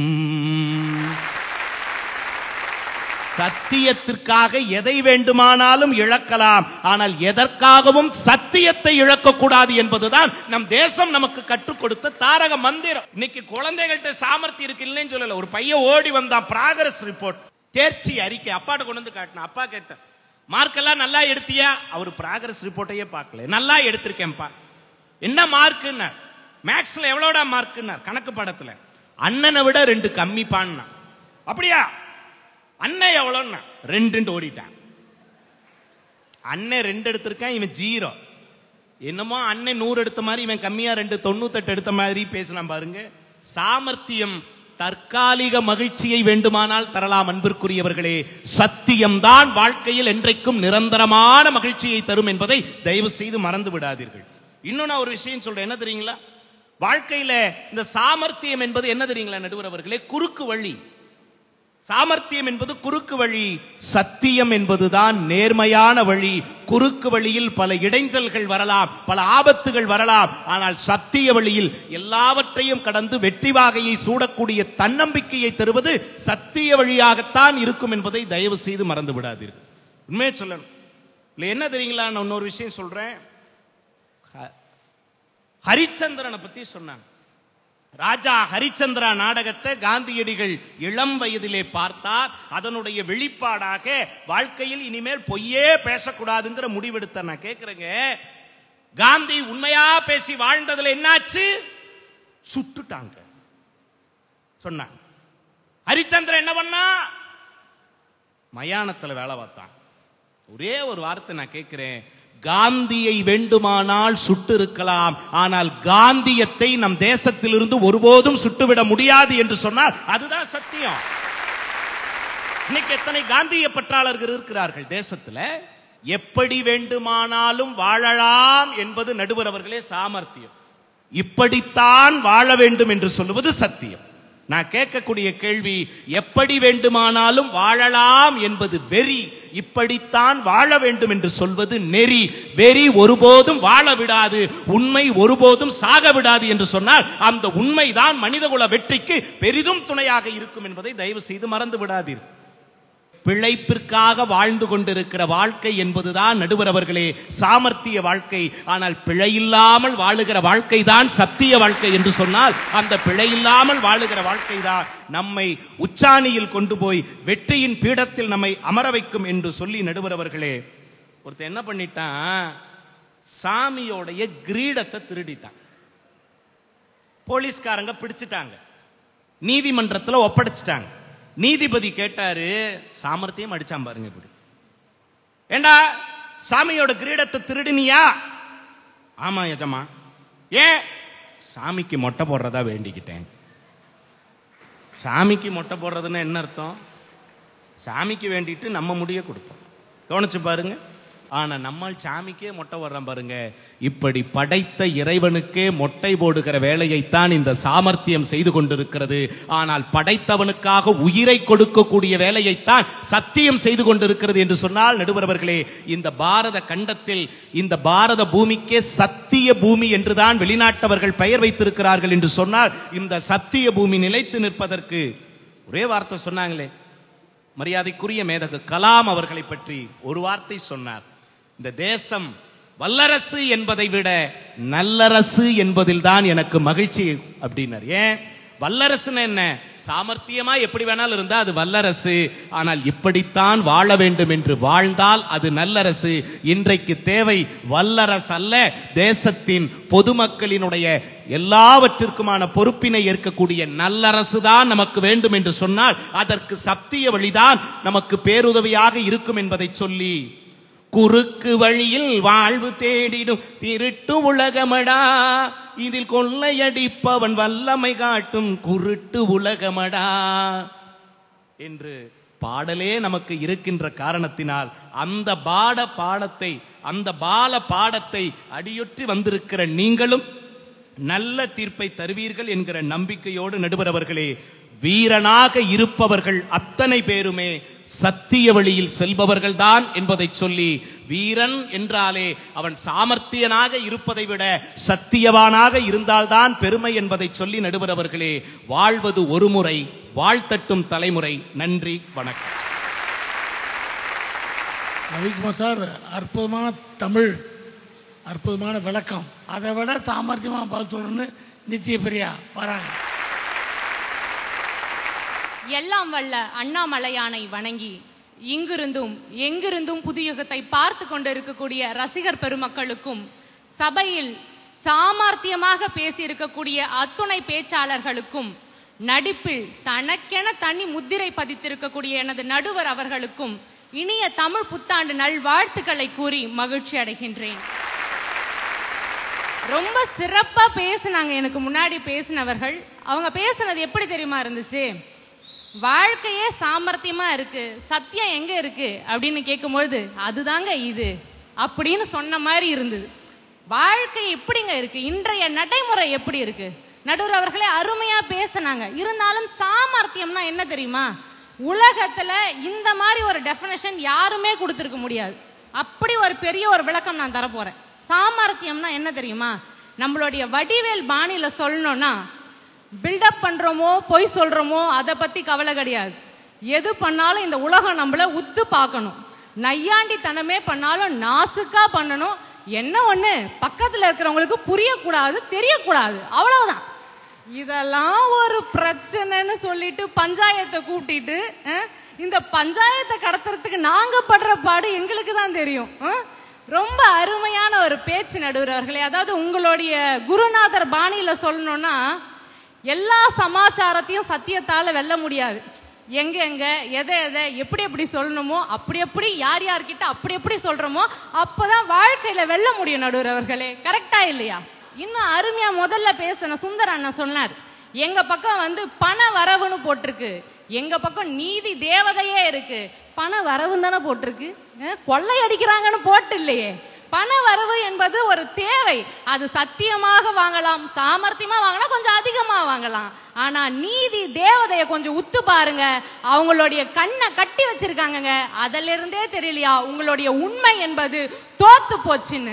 சத்தியத்திற்காக எதை வேண்டுமானாலும் இழக்கலாம் ஆனால் எதற்காகவும் சத்தியத்தை இழக்கக்கூடாது என்பதுதான் நம் தேசம் நமக்கு கற்றுக் கொடுத்த தாரக மந்திரம் இன்னைக்கு குழந்தைகள்கிட்ட சாமர்த்தியம் இருக்கு இல்லைன்னு சொல்லல ஒரு பையன் ஓடி வந்தான் ப்ராகரஸ் ரிப்போர்ட் தேர்ச்சி அறிக்கை அப்பாட்ட கொண்டு வந்து காட்டின அப்பா கேட்டேன் மார்க் எல்லாம் நல்லா எடுத்தியா அவர் ப்ராகரஸ் ரிப்போர்ட்டையே பார்க்கல நல்லா எடுத்திருக்கேன்ப்பா என்ன மார்க்குன்னு மேக்ஸ்ல எவ்வளோடா மார்க்குன்னு கணக்கு படத்துல அண்ணனை விட ரெண்டு கம்மி பான்னா அப்படியா அண்ணன் எவ்வளோன்னா ரெண்டு ஓடிட்டான் அண்ணன் ரெண்டு எடுத்திருக்கான் இவன் ஜீரோ என்னமோ அண்ணன் நூறு எடுத்த மாதிரி இவன் கம்மியா ரெண்டு தொண்ணூத்தெட்டு எடுத்த மாதிரி பேசினான் பாருங்க சாமர்த்தியம் தற்காலிக மகிழ்ச்சியை வேண்டுமானால் தரலாம் அன்பிற்குரியவர்களே சத்தியம்தான் வாழ்க்கையில் என்றைக்கும் நிரந்தரமான மகிழ்ச்சியை தரும் என்பதை தயவு செய்து மறந்து விடாதீர்கள் இன்னும் நான் ஒரு விஷயம் சொல்றேன் என்ன தெரியுங்களா வாழ்க்கையில இந்த சாமர்த்தியம் என்பது என்ன தெரியுங்களா நடுவர் அவர்களே குறுக்கு வழி சாமர்த்தியம் என்பது குறுக்கு வழி சத்தியம் என்பதுதான் நேர்மையான வழி குறுக்கு வழியில் பல இடைஞ்சல்கள் வரலாம் பல ஆபத்துகள் வரலாம் ஆனால் சத்திய வழியில் எல்லாவற்றையும் கடந்து வெற்றி வாகையை சூடக்கூடிய தன்னம்பிக்கையை தருவது சத்திய வழியாகத்தான் இருக்கும் என்பதை தயவு செய்து மறந்து விடாதீர்கள் உண்மையை சொல்லணும் இல்ல என்ன தெரியுங்களா நான் இன்னொரு விஷயம் சொல்றேன் ஹ- ஹரிச்சந்திரனை பத்தி சொன்னாங்க ராஜா ஹரிச்சந்திரா நாடகத்தை காந்தியடிகள் இளம் வயதிலே பார்த்தார் அதனுடைய வெளிப்பாடாக வாழ்க்கையில் இனிமேல் பொய்யே பேசக்கூடாதுங்கிற முடிவெடுத்த நான் கேட்கிறேங்க காந்தி உண்மையா பேசி வாழ்ந்ததுல என்னாச்சு சுட்டுட்டாங்க சொன்னாங்க ஹரிச்சந்திரன் என்ன பண்ணா மயானத்துல வேலை பார்த்தான் ஒரே ஒரு வார்த்தை நான் கேட்கிறேன் காந்தியை வேண்டுமானால் சுட்டு இருக்கலாம் ஆனால் காந்தியத்தை நம் தேசத்திலிருந்து ஒருபோதும் சுட்டுவிட முடியாது என்று சொன்னால் அதுதான் சத்தியம் இன்னைக்கு எத்தனை காந்திய பற்றாளர்கள் இருக்கிறார்கள் தேசத்துல எப்படி வேண்டுமானாலும் வாழலாம் என்பது நடுவர் அவர்களே சாமர்த்தியம் இப்படித்தான் வாழ வேண்டும் என்று சொல்லுவது சத்தியம் நான் கேட்கக்கூடிய கேள்வி எப்படி வேண்டுமானாலும் வாழலாம் என்பது வெறி இப்படித்தான் வாழ வேண்டும் என்று சொல்வது நெறி வெறி ஒருபோதும் வாழ விடாது உண்மை ஒருபோதும் சாக விடாது என்று சொன்னால் அந்த உண்மைதான் மனிதகுல வெற்றிக்கு பெரிதும் துணையாக இருக்கும் என்பதை தயவு செய்து மறந்து விடாதீர்கள் பிழைப்பிற்காக வாழ்ந்து கொண்டிருக்கிற வாழ்க்கை என்பதுதான் நடுவர் அவர்களே சாமர்த்திய வாழ்க்கை ஆனால் பிழையில்லாமல் வாழுகிற வாழ்க்கை தான் சத்திய வாழ்க்கை என்று சொன்னால் அந்த பிழையில்லாமல் வாழுகிற வாழ்க்கை தான் நம்மை உச்சாணியில் கொண்டு போய் வெற்றியின் பீடத்தில் நம்மை அமர வைக்கும் என்று சொல்லி நடுவர் அவர்களே ஒருத்தன் என்ன பண்ணிட்டான் சாமியோடைய கிரீடத்தை திருடிட்டான் போலீஸ்காரங்க பிடிச்சிட்டாங்க நீதிமன்றத்துல ஒப்படைச்சிட்டாங்க நீதிபதி கேட்டாரு சாமர்த்தியம் அடிச்சான் பாருங்க இப்படி ஏண்டா சாமியோட கிரீடத்தை திருடினியா ஆமா எஜமா ஏன் சாமிக்கு மொட்டை போடுறதா வேண்டிக்கிட்டேன் சாமிக்கு மொட்டை போடுறதுன்னா என்ன அர்த்தம் சாமிக்கு வேண்டிட்டு நம்ம முடிய கொடுப்போம் கவனிச்சு பாருங்க ஆனா நம்மால் சாமிக்கே மொட்டை வர்றோம் பாருங்க இப்படி படைத்த இறைவனுக்கே மொட்டை போடுகிற வேலையைத்தான் இந்த சாமர்த்தியம் செய்து கொண்டிருக்கிறது ஆனால் படைத்தவனுக்காக உயிரை கொடுக்கக்கூடிய வேலையைத்தான் சத்தியம் செய்து கொண்டிருக்கிறது என்று சொன்னால் நடுவர் அவர்களே இந்த பாரத கண்டத்தில் இந்த பாரத பூமிக்கே சத்திய பூமி என்றுதான் வெளிநாட்டவர்கள் பெயர் வைத்திருக்கிறார்கள் என்று சொன்னால் இந்த சத்திய பூமி நிலைத்து நிற்பதற்கு ஒரே வார்த்தை சொன்னாங்களே மரியாதைக்குரிய மேதகு கலாம் அவர்களை பற்றி ஒரு வார்த்தை சொன்னார் இந்த தேசம் வல்லரசு என்பதை விட நல்லரசு என்பதில்தான் எனக்கு மகிழ்ச்சி அப்படின்னார் ஏன் வல்லரசுன்னு என்ன சாமர்த்தியமா எப்படி வேணாலும் இருந்தா அது வல்லரசு ஆனால் இப்படித்தான் வாழ வேண்டும் என்று வாழ்ந்தால் அது நல்லரசு இன்றைக்கு தேவை வல்லரசு அல்ல தேசத்தின் பொதுமக்களினுடைய எல்லாவற்றிற்குமான பொறுப்பினை ஏற்கக்கூடிய நல்லரசு தான் நமக்கு வேண்டும் என்று சொன்னால் அதற்கு சத்திய வழிதான் நமக்கு பேருதவியாக இருக்கும் என்பதை சொல்லி குறுக்கு வழியில் வாழ்வு தேடிடும் திருட்டு உலகமடா இதில் கொள்ளையடிப்பவன் வல்லமை காட்டும் குருட்டு உலகமடா என்று பாடலே நமக்கு இருக்கின்ற காரணத்தினால் அந்த பாட பாடத்தை அந்த பால பாடத்தை அடியொற்றி வந்திருக்கிற நீங்களும் நல்ல தீர்ப்பை தருவீர்கள் என்கிற நம்பிக்கையோடு நடுவர் அவர்களே வீரனாக இருப்பவர்கள் அத்தனை பேருமே சத்திய வழியில் செல்பவர்கள் தான் என்பதை சொல்லி வீரன் என்றாலே அவன் சாமர்த்தியனாக இருப்பதை விட சத்தியவானாக இருந்தால்தான் பெருமை என்பதை சொல்லி நடுவர் அவர்களே வாழ்வது ஒரு முறை வாழ்த்தட்டும் தலைமுறை நன்றி வணக்கம் ரவிக்குமார் சார் அற்புதமான தமிழ் அற்புதமான விளக்கம் அதை விட சாமர்த்தியமா பதில் சொல்லணும்னு நித்திய பிரியா வராங்க எல்லாம் வல்ல அண்ணாமலையானை வணங்கி இங்கிருந்தும் எங்கிருந்தும் புதியுகத்தை பார்த்து கொண்டிருக்கக்கூடிய ரசிகர் பெருமக்களுக்கும் சபையில் சாமர்த்தியமாக பேசியிருக்கக்கூடிய அத்துணை பேச்சாளர்களுக்கும் நடிப்பில் தனக்கென தனி முத்திரை பதித்திருக்கக்கூடிய எனது நடுவர் அவர்களுக்கும் இனிய தமிழ் புத்தாண்டு நல்வாழ்த்துக்களை கூறி மகிழ்ச்சி அடைகின்றேன் ரொம்ப சிறப்பா பேசுனாங்க எனக்கு முன்னாடி பேசினவர்கள் அவங்க பேசுனது எப்படி தெரியுமா இருந்துச்சு வாழ்க்கையே சாமர்த்தியமா இருக்கு சத்தியம் எங்க இருக்கு அப்படின்னு கேட்கும்பொழுது அதுதாங்க இது அப்படின்னு சொன்ன மாதிரி இருந்தது வாழ்க்கை எப்படிங்க இருக்கு இன்றைய நடைமுறை எப்படி இருக்கு நடுவர் அவர்களே அருமையா பேசுனாங்க இருந்தாலும் சாமர்த்தியம்னா என்ன தெரியுமா உலகத்துல இந்த மாதிரி ஒரு டெஃபினேஷன் யாருமே கொடுத்திருக்க முடியாது அப்படி ஒரு பெரிய ஒரு விளக்கம் நான் தரப்போறேன் சாமர்த்தியம்னா என்ன தெரியுமா நம்மளுடைய வடிவேல் பாணியில சொல்லணும்னா பில்டப் பண்றோமோ பொய் சொல்றோமோ அதை பத்தி கவலை கிடையாது எது பண்ணாலும் இந்த உலகம் நம்மள உத்து பார்க்கணும் நையாண்டித்தனமே பண்ணாலும் நாசுக்கா பண்ணணும் என்ன ஒண்ணு பக்கத்துல இருக்கிறவங்களுக்கு புரியக்கூடாது தெரியக்கூடாது அவ்வளவுதான் இதெல்லாம் ஒரு பிரச்சனைன்னு சொல்லிட்டு பஞ்சாயத்தை கூட்டிட்டு அஹ், இந்த பஞ்சாயத்தை கடத்துறதுக்கு நாங்க படுற பாடு எங்களுக்கு தான் தெரியும் அஹ். ரொம்ப அருமையான ஒரு பேச்சு நடுவர்களே அதாவது உங்களுடைய குருநாதர் பாணியில சொல்லணும்னா எல்லா சமாச்சாரத்தையும் சத்தியத்தால வெல்ல முடியாது எங்க எங்க எதை எதை எப்படி எப்படி சொல்லணுமோ அப்படி எப்படி யார் யார்கிட்ட அப்படி எப்படி சொல்றோமோ அப்பதான் வாழ்க்கையில வெல்ல முடியும் நடுவர் அவர்களே கரெக்டா இல்லையா இன்னும் அருமையா முதல்ல பேசின சுந்தர் அண்ணன் சொன்னார் எங்க பக்கம் வந்து பண வரவுன்னு போட்டிருக்கு எங்க பக்கம் நீதி தேவதையே இருக்கு பண வரவுன்னு தானே போட்டிருக்கு அஹ், கொள்ளை அடிக்கிறாங்கன்னு போட்டு இல்லையே பண வரவு என்பது ஒரு தேவை அது சத்தியமாக வாங்கலாம் சாமர்த்தியமா வாங்கினா கொஞ்சம் அதிகமா வாங்கலாம் ஆனா நீதி தேவதைய கொஞ்சம் உத்து பாருங்க அவங்களுடைய கண்ணை கட்டி வச்சிருக்காங்கங்க அதுல இருந்தே தெரியலையா உங்களுடைய உண்மை என்பது தோத்து போச்சுன்னு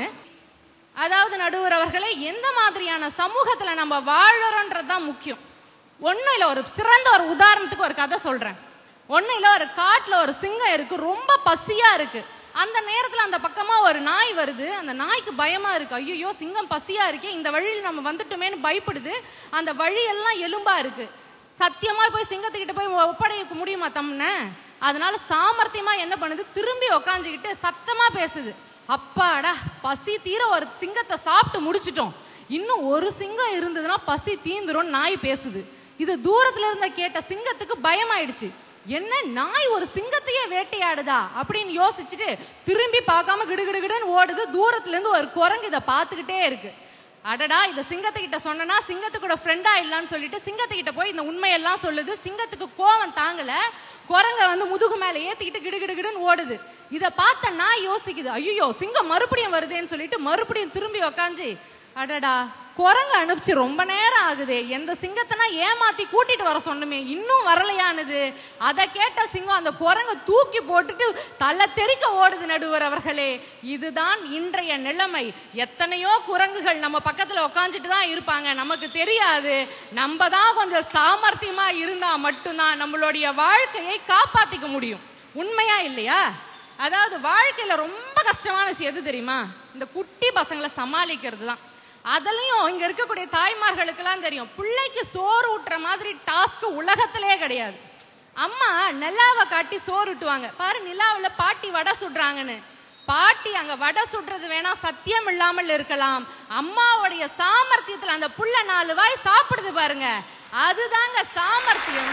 அதாவது நடுவர் அவர்களே எந்த மாதிரியான சமூகத்துல நம்ம வாழறோன்றது தான் முக்கியம் ஒண்ணும் இல்ல ஒரு சிறந்த ஒரு உதாரணத்துக்கு ஒரு கதை சொல்றேன் ஒண்ணும் இல்ல ஒரு காட்டுல ஒரு சிங்கம் இருக்கு ரொம்ப பசியா இருக்கு அந்த நேரத்துல அந்த பக்கமா ஒரு நாய் வருது அந்த நாய்க்கு பயமா இருக்கு ஐயோ சிங்கம் பசியா இருக்கே இந்த வழியில் நம்ம வந்துட்டோமேன்னு பயப்படுது அந்த வழியெல்லாம் எலும்பா இருக்கு சத்தியமா போய் சிங்கத்துக்கிட்ட போய் ஒப்படைக்க முடியுமா தம்ன அதனால சாமர்த்தியமா என்ன பண்ணுது திரும்பி உக்காந்துக்கிட்டு சத்தமா பேசுது அப்பாடா பசி தீர ஒரு சிங்கத்தை சாப்பிட்டு முடிச்சிட்டோம் இன்னும் ஒரு சிங்கம் இருந்ததுன்னா பசி தீந்துரும் நாய் பேசுது இது தூரத்துல இருந்த கேட்ட சிங்கத்துக்கு பயமாயிடுச்சு என்ன நாய் ஒரு சிங்கத்தையே வேட்டையாடுதா அப்படின்னு யோசிச்சுட்டு திரும்பி பார்க்காம கிடுகிடுகிடுன்னு ஓடுது தூரத்துல இருந்து ஒரு குரங்கு இதை பார்த்துக்கிட்டே இருக்கு அடடா இத சிங்கத்துக்கிட்ட சொன்னனா சிங்கத்துக்கூட ஃப்ரெண்டா இல்லன்னு சொல்லிட்டு சிங்கத்துக்கிட்ட போய் இந்த உண்மையெல்லாம் சொல்லுது சிங்கத்துக்கு கோவம் தாங்கல குரங்க வந்து முதுகு மேல ஏத்திக்கிட்டு கிடுகிடுகிடுன்னு ஓடுது இத பார்த்த நான் யோசிக்குது ஐயோ சிங்கம் மறுபடியும் வருதேன்னு சொல்லிட்டு மறுபடியும் திரும்பி உக்காந்து அடடா குரங்கு அனுப்பிச்சு ரொம்ப நேரம் ஆகுதே எந்த சிங்கத்தனா ஏமாத்தி கூட்டிட்டு வர சொன்னமே இன்னும் வரலையானுது அதை கேட்ட சிங்கம் அந்த குரங்க தூக்கி போட்டுட்டு தள்ள தெறிக்க ஓடுது நடுவர் அவர்களே இதுதான் இன்றைய நிலைமை எத்தனையோ குரங்குகள் நம்ம பக்கத்துல உட்காந்துட்டு தான் இருப்பாங்க நமக்கு தெரியாது நம்ம தான் கொஞ்சம் சாமர்த்தியமா இருந்தா மட்டும்தான் நம்மளுடைய வாழ்க்கையை காப்பாத்திக்க முடியும் உண்மையா இல்லையா அதாவது வாழ்க்கையில ரொம்ப கஷ்டமான விஷயம் எது தெரியுமா இந்த குட்டி பசங்களை சமாளிக்கிறது தான் அதுலயும் இங்க இருக்கக்கூடிய தாய்மார்களுக்கெல்லாம் தெரியும் பிள்ளைக்கு சோறு ஊட்டுற மாதிரி டாஸ்க் உலகத்திலே கிடையாது அம்மா நிலாவை காட்டி சோறு ஊட்டுவாங்க பாரு நிலாவுல பாட்டி வடை சுடுறாங்கன்னு பாட்டி அங்க வடை சுடுறது வேணா சத்தியம் இல்லாமல் இருக்கலாம் அம்மாவுடைய சாமர்த்தியத்துல அந்த புள்ள நாலு வாய் சாப்பிடுது பாருங்க அதுதாங்க சாமர்த்தியம்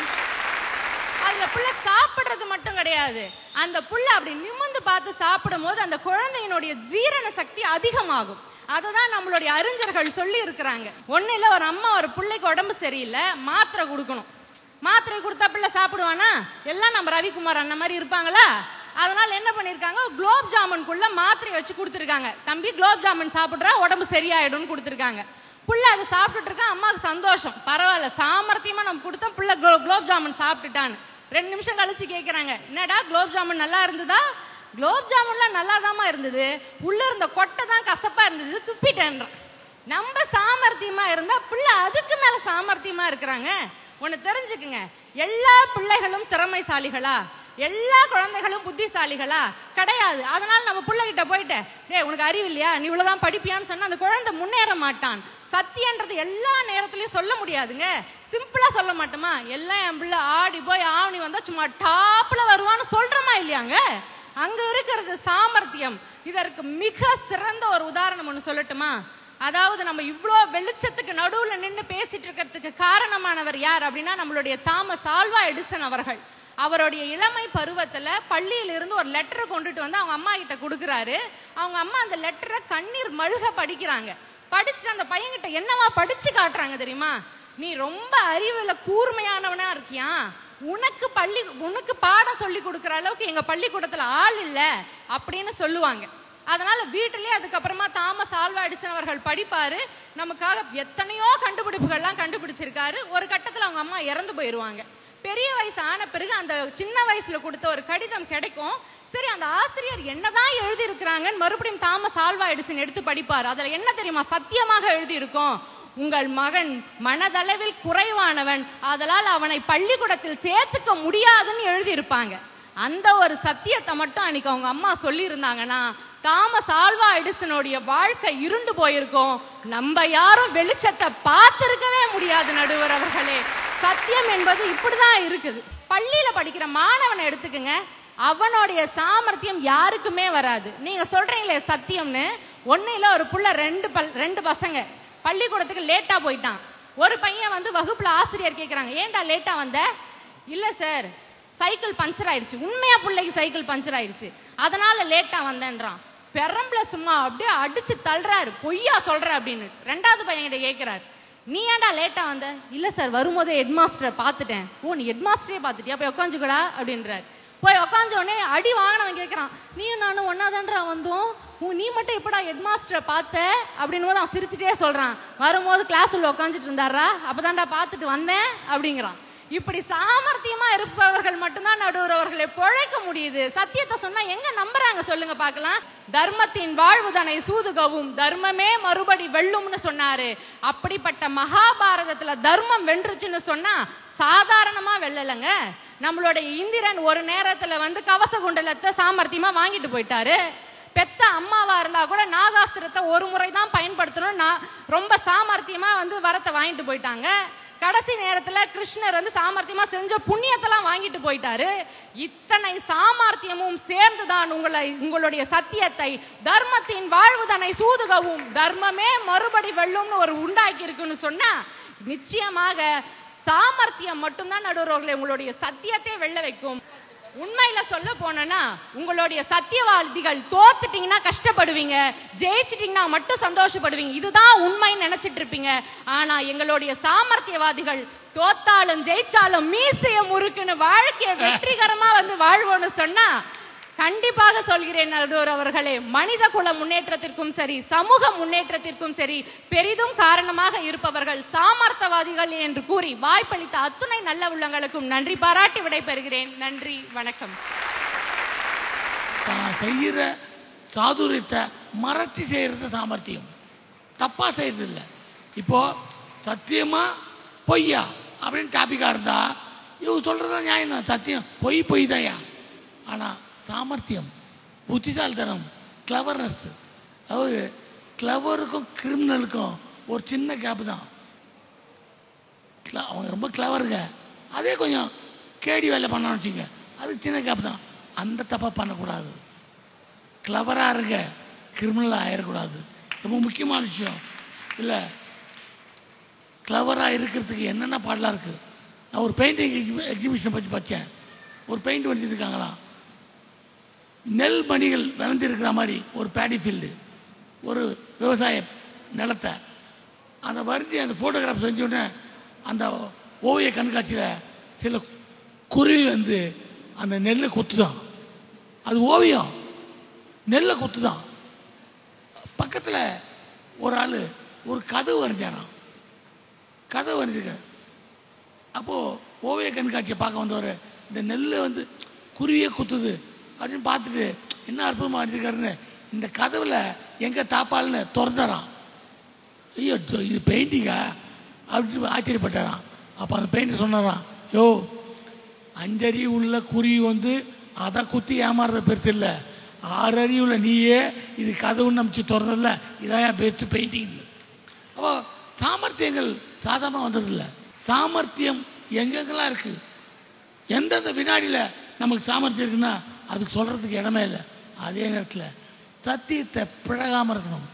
அதுல புள்ள சாப்பிடுறது மட்டும் கிடையாது அந்த புள்ள அப்படி நிமிர்ந்து பார்த்து சாப்பிடும் போது அந்த குழந்தையினுடைய ஜீரண சக்தி அதிகமாகும் அததான் நம்மளுடைய அறிஞர்கள் சொல்லி இருக்கிறாங்க ஒண்ணு இல்ல ஒரு அம்மா ஒரு பிள்ளைக்கு உடம்பு சரியில்லை மாத்திரை கொடுக்கணும் மாத்திரை கொடுத்தா பிள்ளை சாப்பிடுவானா எல்லாம் நம்ம ரவிக்குமார் அண்ணன் மாதிரி இருப்பாங்களா அதனால என்ன பண்ணிருக்காங்க குலோப் ஜாமுன்குள்ள மாத்திரை வச்சு கொடுத்துருக்காங்க தம்பி குலோப் ஜாமுன் சாப்பிடுறா உடம்பு சரியாயிடும்னு கொடுத்துருக்காங்க புள்ள அதை சாப்பிட்டுட்டு இருக்கா அம்மாவுக்கு சந்தோஷம் பரவாயில்ல சாமர்த்தியமா நம்ம கொடுத்தோம் புள்ள குலோ- குலோப் ஜாமுன் சாப்பிட்டுட்டான்னு ரெண்டு நிமிஷம் கழிச்சு கேக்குறாங்க என்னடா குலோப் ஜாமுன் நல்லா இருந்ததா குலோப் ஜாமுன்லாம் நல்லாதாம்மா இருந்தது உள்ள இருந்த கொட்டை தான் கசப்பா இருந்தது துப்பிட்டேன்றான் நம்ம சாமர்த்தியமா இருந்தா பிள்ளை அதுக்கு மேல சாமர்த்தியமா இருக்கிறாங்க ஒண்ணு தெரிஞ்சுக்குங்க எல்லா பிள்ளைகளும் திறமைசாலிகளா எல்லா குழந்தைகளும் புத்திசாலிகளா கிடையாது அதனால நம்ம பிள்ளைகிட்ட போயிட்டு டேய் உனக்கு அறிவு இல்லையா நீ இவ்வளவுதான் படிப்பியான்னு சொன்னா அந்த குழந்தை முன்னேற மாட்டான் சத்தியன்றது எல்லா நேரத்திலயும் சொல்ல முடியாதுங்க சிம்பிளா சொல்ல மாட்டோமா எல்லாம் என் பிள்ளை ஆடி போய் ஆவணி வந்தா சும்மா டாப்ல வருவான்னு சொல்றோமா இல்லையாங்க அங்க இருக்கிறது சாமர்த்தியம் இதற்கு மிக சிறந்த ஒரு உதாரணம் ஒண்ணு சொல்லட்டுமா அதாவது நம்ம இவ்ளோ வெளிச்சத்துக்கு நடுவுல நின்னு பேசிட்டு இருக்கிறதுக்கு காரணமானவர் யார் அப்படின்னா நம்மளுடைய தாமஸ் ஆல்வா எடிசன் அவர்கள் அவருடைய இளமை பருவத்துல பள்ளியில இருந்து ஒரு லெட்டரை கொண்டுட்டு வந்து அவங்க அம்மா கிட்ட கொடுக்கறாரு அவங்க அம்மா அந்த லெட்டரை கண்ணீர் மழுக படிக்கிறாங்க படிச்சுட்டு அந்த பையன்கிட்ட என்னவா படிச்சு காட்டுறாங்க தெரியுமா நீ ரொம்ப அறிவுல கூர்மையானவனா இருக்கியா உனக்கு பள்ளி உனக்கு பாடம் சொல்லி கொடுக்கிற அளவுக்கு எங்க பள்ளிக்கூடத்துல ஆள் இல்ல அப்படின்னு சொல்லுவாங்க அதனால வீட்டிலேயே அதுக்கப்புறமா தாமஸ் ஆல்வா எடிசன் அவர்கள் படிப்பாரு நமக்காக எத்தனையோ கண்டுபிடிப்புகள்லாம் கண்டுபிடிச்சிருக்காரு ஒரு கட்டத்துல அவங்க அம்மா இறந்து போயிருவாங்க பெரிய வயசு ஆன பிறகு அந்த சின்ன வயசுல கொடுத்த ஒரு கடிதம் கிடைக்கும் சரி அந்த ஆசிரியர் என்னதான் எழுதி இருக்கிறாங்கன்னு மறுபடியும் தாமஸ் ஆல்வா எடிசன் எடுத்து படிப்பார் அதுல என்ன தெரியுமா சத்தியமாக எழுதி இருக்கும் உங்கள் மகன் மனதளவில் குறைவானவன் ஆதலால் அவனை பள்ளிக்கூடத்தில் சேர்த்துக்க முடியாதுன்னு எழுதி இருப்பாங்க அந்த ஒரு சத்தியத்தை மட்டும் அன்னைக்கு அவங்க அம்மா சொல்லி இருந்தாங்கன்னா தாமஸ் ஆல்வா எடிசனுடைய வாழ்க்கை இருண்டு போயிருக்கும் நம்ம யாரும் வெளிச்சத்தை பார்த்திருக்கவே முடியாது நடுவர் அவர்களே சத்தியம் என்பது இப்படிதான் இருக்குது பள்ளியில படிக்கிற மாணவனை எடுத்துக்கங்க அவனுடைய சாமர்த்தியம் யாருக்குமே வராது நீங்க சொல்றீங்களே சத்தியம்னு ஒண்ணு இல்ல ஒரு புள்ள ரெண்டு பல் ரெண்டு பசங்க பள்ளிக்கூடத்துக்கு லேட்டா போயிட்டான் ஒரு பையன் வந்து வகுப்புல ஆசிரியர் கேக்குறாங்க ஏன்டா லேட்டா வந்த இல்ல சார் சைக்கிள் பஞ்சர் ஆயிடுச்சு உண்மையா பிள்ளைக்கு சைக்கிள் பஞ்சர் ஆயிடுச்சு அதனால லேட்டா வந்தேன்றான் பெரம்பல சும்மா அப்படியே அடிச்சு தள்ளுறாரு பொய்யா சொல்ற அப்படின்னு ரெண்டாவது பையன்கிட்ட கேக்குறாரு நீ ஏன்டா லேட்டா வந்த இல்ல சார் வரும்போதே ஹெட் மாஸ்டரை பார்த்துட்டேன் ஓ நீ ஹெட் மாஸ்டரே பார்த்துட்டியா போய் உட்காந்துக்கடா அப்படின்றாரு போய் உட்காந்த உடனே அடி வாங்கினவன் கேட்கறான் நீயும் நானும் ஒன்னாதான்றா வந்தோம் உன் நீ மட்டும் எப்படா ஹெட் மாஸ்டரை பார்த்த அப்படின்னு போது அவன் சிரிச்சுட்டே சொல்றான் வரும்போது கிளாஸ் உள்ள உட்காந்துட்டு இருந்தாரா அப்பதான்டா பார்த்துட்டு வந்தேன் அப்படிங்கிறான் இப்படி சாமர்த்தியமா இருப்பவர்கள் மட்டும்தான் நடுவர் அவர்களை பொழைக்க முடியுது சத்தியத்தை சொன்னா எங்க நம்புறாங்க சொல்லுங்க பார்க்கலாம் தர்மத்தின் வாழ்வுதனை சூதுகவும் தர்மமே மறுபடி வெல்லும்னு சொன்னாரு அப்படிப்பட்ட மகாபாரதத்துல தர்மம் வென்றுச்சுன்னு சொன்னா சாதாரணமா வெல்லலைங்க நம்மளுடைய இந்திரன் ஒரு நேரத்துல வந்து கவச குண்டலத்தை சாமர்த்தியமா வாங்கிட்டு போயிட்டாரு பெத்த அம்மாவா இருந்தா கூட நாகாஸ்திரத்தை ஒரு முறை தான் பயன்படுத்தணும் நான் ரொம்ப சாமர்த்தியமா வந்து வரத்தை வாங்கிட்டு போயிட்டாங்க கடைசி நேரத்துல கிருஷ்ணர் வந்து சாமர்த்தியமா செஞ்ச புண்ணியத்தெல்லாம் வாங்கிட்டு போயிட்டாரு இத்தனை சாமர்த்தியமும் சேர்ந்துதான் உங்களை உங்களுடைய சத்தியத்தை தர்மத்தின் வாழ்வுதனை சூதுகவும் தர்மமே மறுபடி வெல்லும்னு ஒரு உண்டாக்கி இருக்குன்னு சொன்னா நிச்சயமாக சாமர்த்தியம் மட்டும்தான் நடுவர்களே உங்களுடைய சத்தியத்தை வெல்ல வைக்கும் உண்மையில சொல்ல போனா உங்களுடைய சத்தியவாதிகள் தோத்துட்டீங்கன்னா கஷ்டப்படுவீங்க ஜெயிச்சிட்டீங்கன்னா மட்டும் சந்தோஷப்படுவீங்க இதுதான் உண்மைன்னு நினைச்சிட்டு இருப்பீங்க ஆனா எங்களுடைய சாமர்த்தியவாதிகள் தோத்தாலும் ஜெயிச்சாலும் மீசைய முறுக்குன்னு வாழ்க்கைய வெற்றிகரமா வந்து வாழ்வோம்னு சொன்னா கண்டிப்பாக சொல்கிறேன் நடுவர் அவர்களே மனித குல முன்னேற்றத்திற்கும் சரி சமூக முன்னேற்றத்திற்கும் சரி பெரிதும் காரணமாக இருப்பவர்கள் சாமர்த்தவாதிகள் என்று கூறி வாய்ப்பளித்த அத்துணை நல்ல உள்ளங்களுக்கும் நன்றி பாராட்டி விடைபெறுகிறேன் நன்றி வணக்கம் தான் செய்கிற சாதுரியத்தை மறைச்சு செய்யறது சாமர்த்தியம் தப்பா செய்யறது இல்லை இப்போ சத்தியமா பொய்யா அப்படின்னு டாபிக்கா இருந்தா இவங்க சொல்றது நியாயம் தான் சத்தியம் பொய் பொய் தான்யா ஆனா சாமர்த்தியம் புத்திசாலித்தனம் கிளவர்னஸ் அதாவது கிளவருக்கும் கிரிமினலுக்கும் ஒரு சின்ன கேப் தான் cla- அவங்க ரொம்ப கிளவருங்க அதே கொஞ்சம் கேடி வேலை பண்ணணும்னு வச்சுங்க அதுக்கு சின்ன கேப் தான் அந்த தப்பை பண்ணக்கூடாது கிளவராக இருங்க கிரிமினலாக ஆயிடக்கூடாது ரொம்ப முக்கியமான விஷயம் இல்லை கிளவராக இருக்கிறதுக்கு என்னென்ன பாடலாம் இருக்குது நான் ஒரு பெயிண்டிங் எக்ஸிபிஷன் பற்றி படித்தேன் ஒரு பெயிண்ட் வரைஞ்சிருக்காங்களாம் நெல் மணிகள் விளைஞ்சிருக்கிற மாதிரி ஒரு பேடி ஃபீல்டு ஒரு விவசாய நிலத்தை அந்த வரைஞ்சி அந்த ஃபோட்டோகிராஃப் செஞ்ச உடனே அந்த ஓவிய கண்காட்சியில் சில குருவி வந்து அந்த நெல்லை குத்துதான் அது ஓவியம் நெல்லை குத்துதான் பக்கத்தில் ஒரு ஆள் ஒரு கதவு வரைஞ்சாராம் கதவு வரைஞ்சிருக்காரு அப்போது ஓவிய கண்காட்சியை பார்க்க வந்தவர் இந்த நெல்லை வந்து குருவியே குத்துது அப்படின்னு பார்த்துட்டு என்ன அற்புதமாக வரைஞ்சிருக்காருன்னு இந்த கதவுல எங்கே தாப்பால்னு திறந்தாராம் ஐயோ இது- இது பெயிண்டிங்கா அப்படின்னு ஆச்சரியப்பட்டாராம் அப்போ அந்த பெயிண்டர் சொன்னாராம் யோ அஞ்சறிவு உள்ள குருவி வந்து அதை குத்தி ஏமாறுறது பெருசு இல்லை ஆறு அறிவுள்ள நீயே இது கதவுன்னு நம்பிச்சு திறந்ததில்ல இதான் பெஸ்ட் பெயிண்டிங் அப்போ சாமர்த்தியங்கள் சாதாரணமாக வந்ததில்ல சாமர்த்தியம் எங்கெங்கெல்லாம் இருக்கு எந்தெந்த வினாடியில் நமக்கு சாமர்த்தியம் இருக்குன்னா அதுக்கு சொல்றதுக்கு இடமே இல்லை அதே நேரத்தில் சத்தியத்தை பிழகாம இருக்கணும்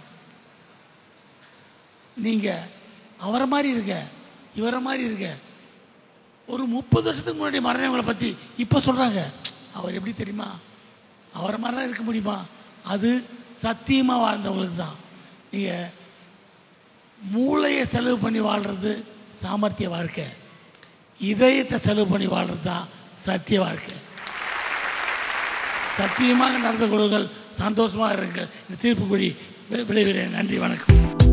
நீங்க அவரை மாதிரி இருக்க இவரை மாதிரி இருக்க ஒரு முப்பது வருஷத்துக்கு முன்னாடி மறைஞ்சவங்களை பத்தி இப்ப சொல்றாங்க அவர் எப்படி தெரியுமா அவரை மாதிரி தான் இருக்க முடியுமா அது சத்தியமா வாழ்ந்தவங்களுக்கு தான் நீங்க மூளையை செலவு பண்ணி வாழ்றது சாமர்த்திய வாழ்க்கை இதயத்தை செலவு பண்ணி வாழ்றது தான் சத்திய வாழ்க்கை சத்தியமாக நடந்து கொள்ளுங்கள் சந்தோஷமாக இருங்கள் இந்த தீர்ப்பு கூறி விளைவுகிறேன் நன்றி வணக்கம்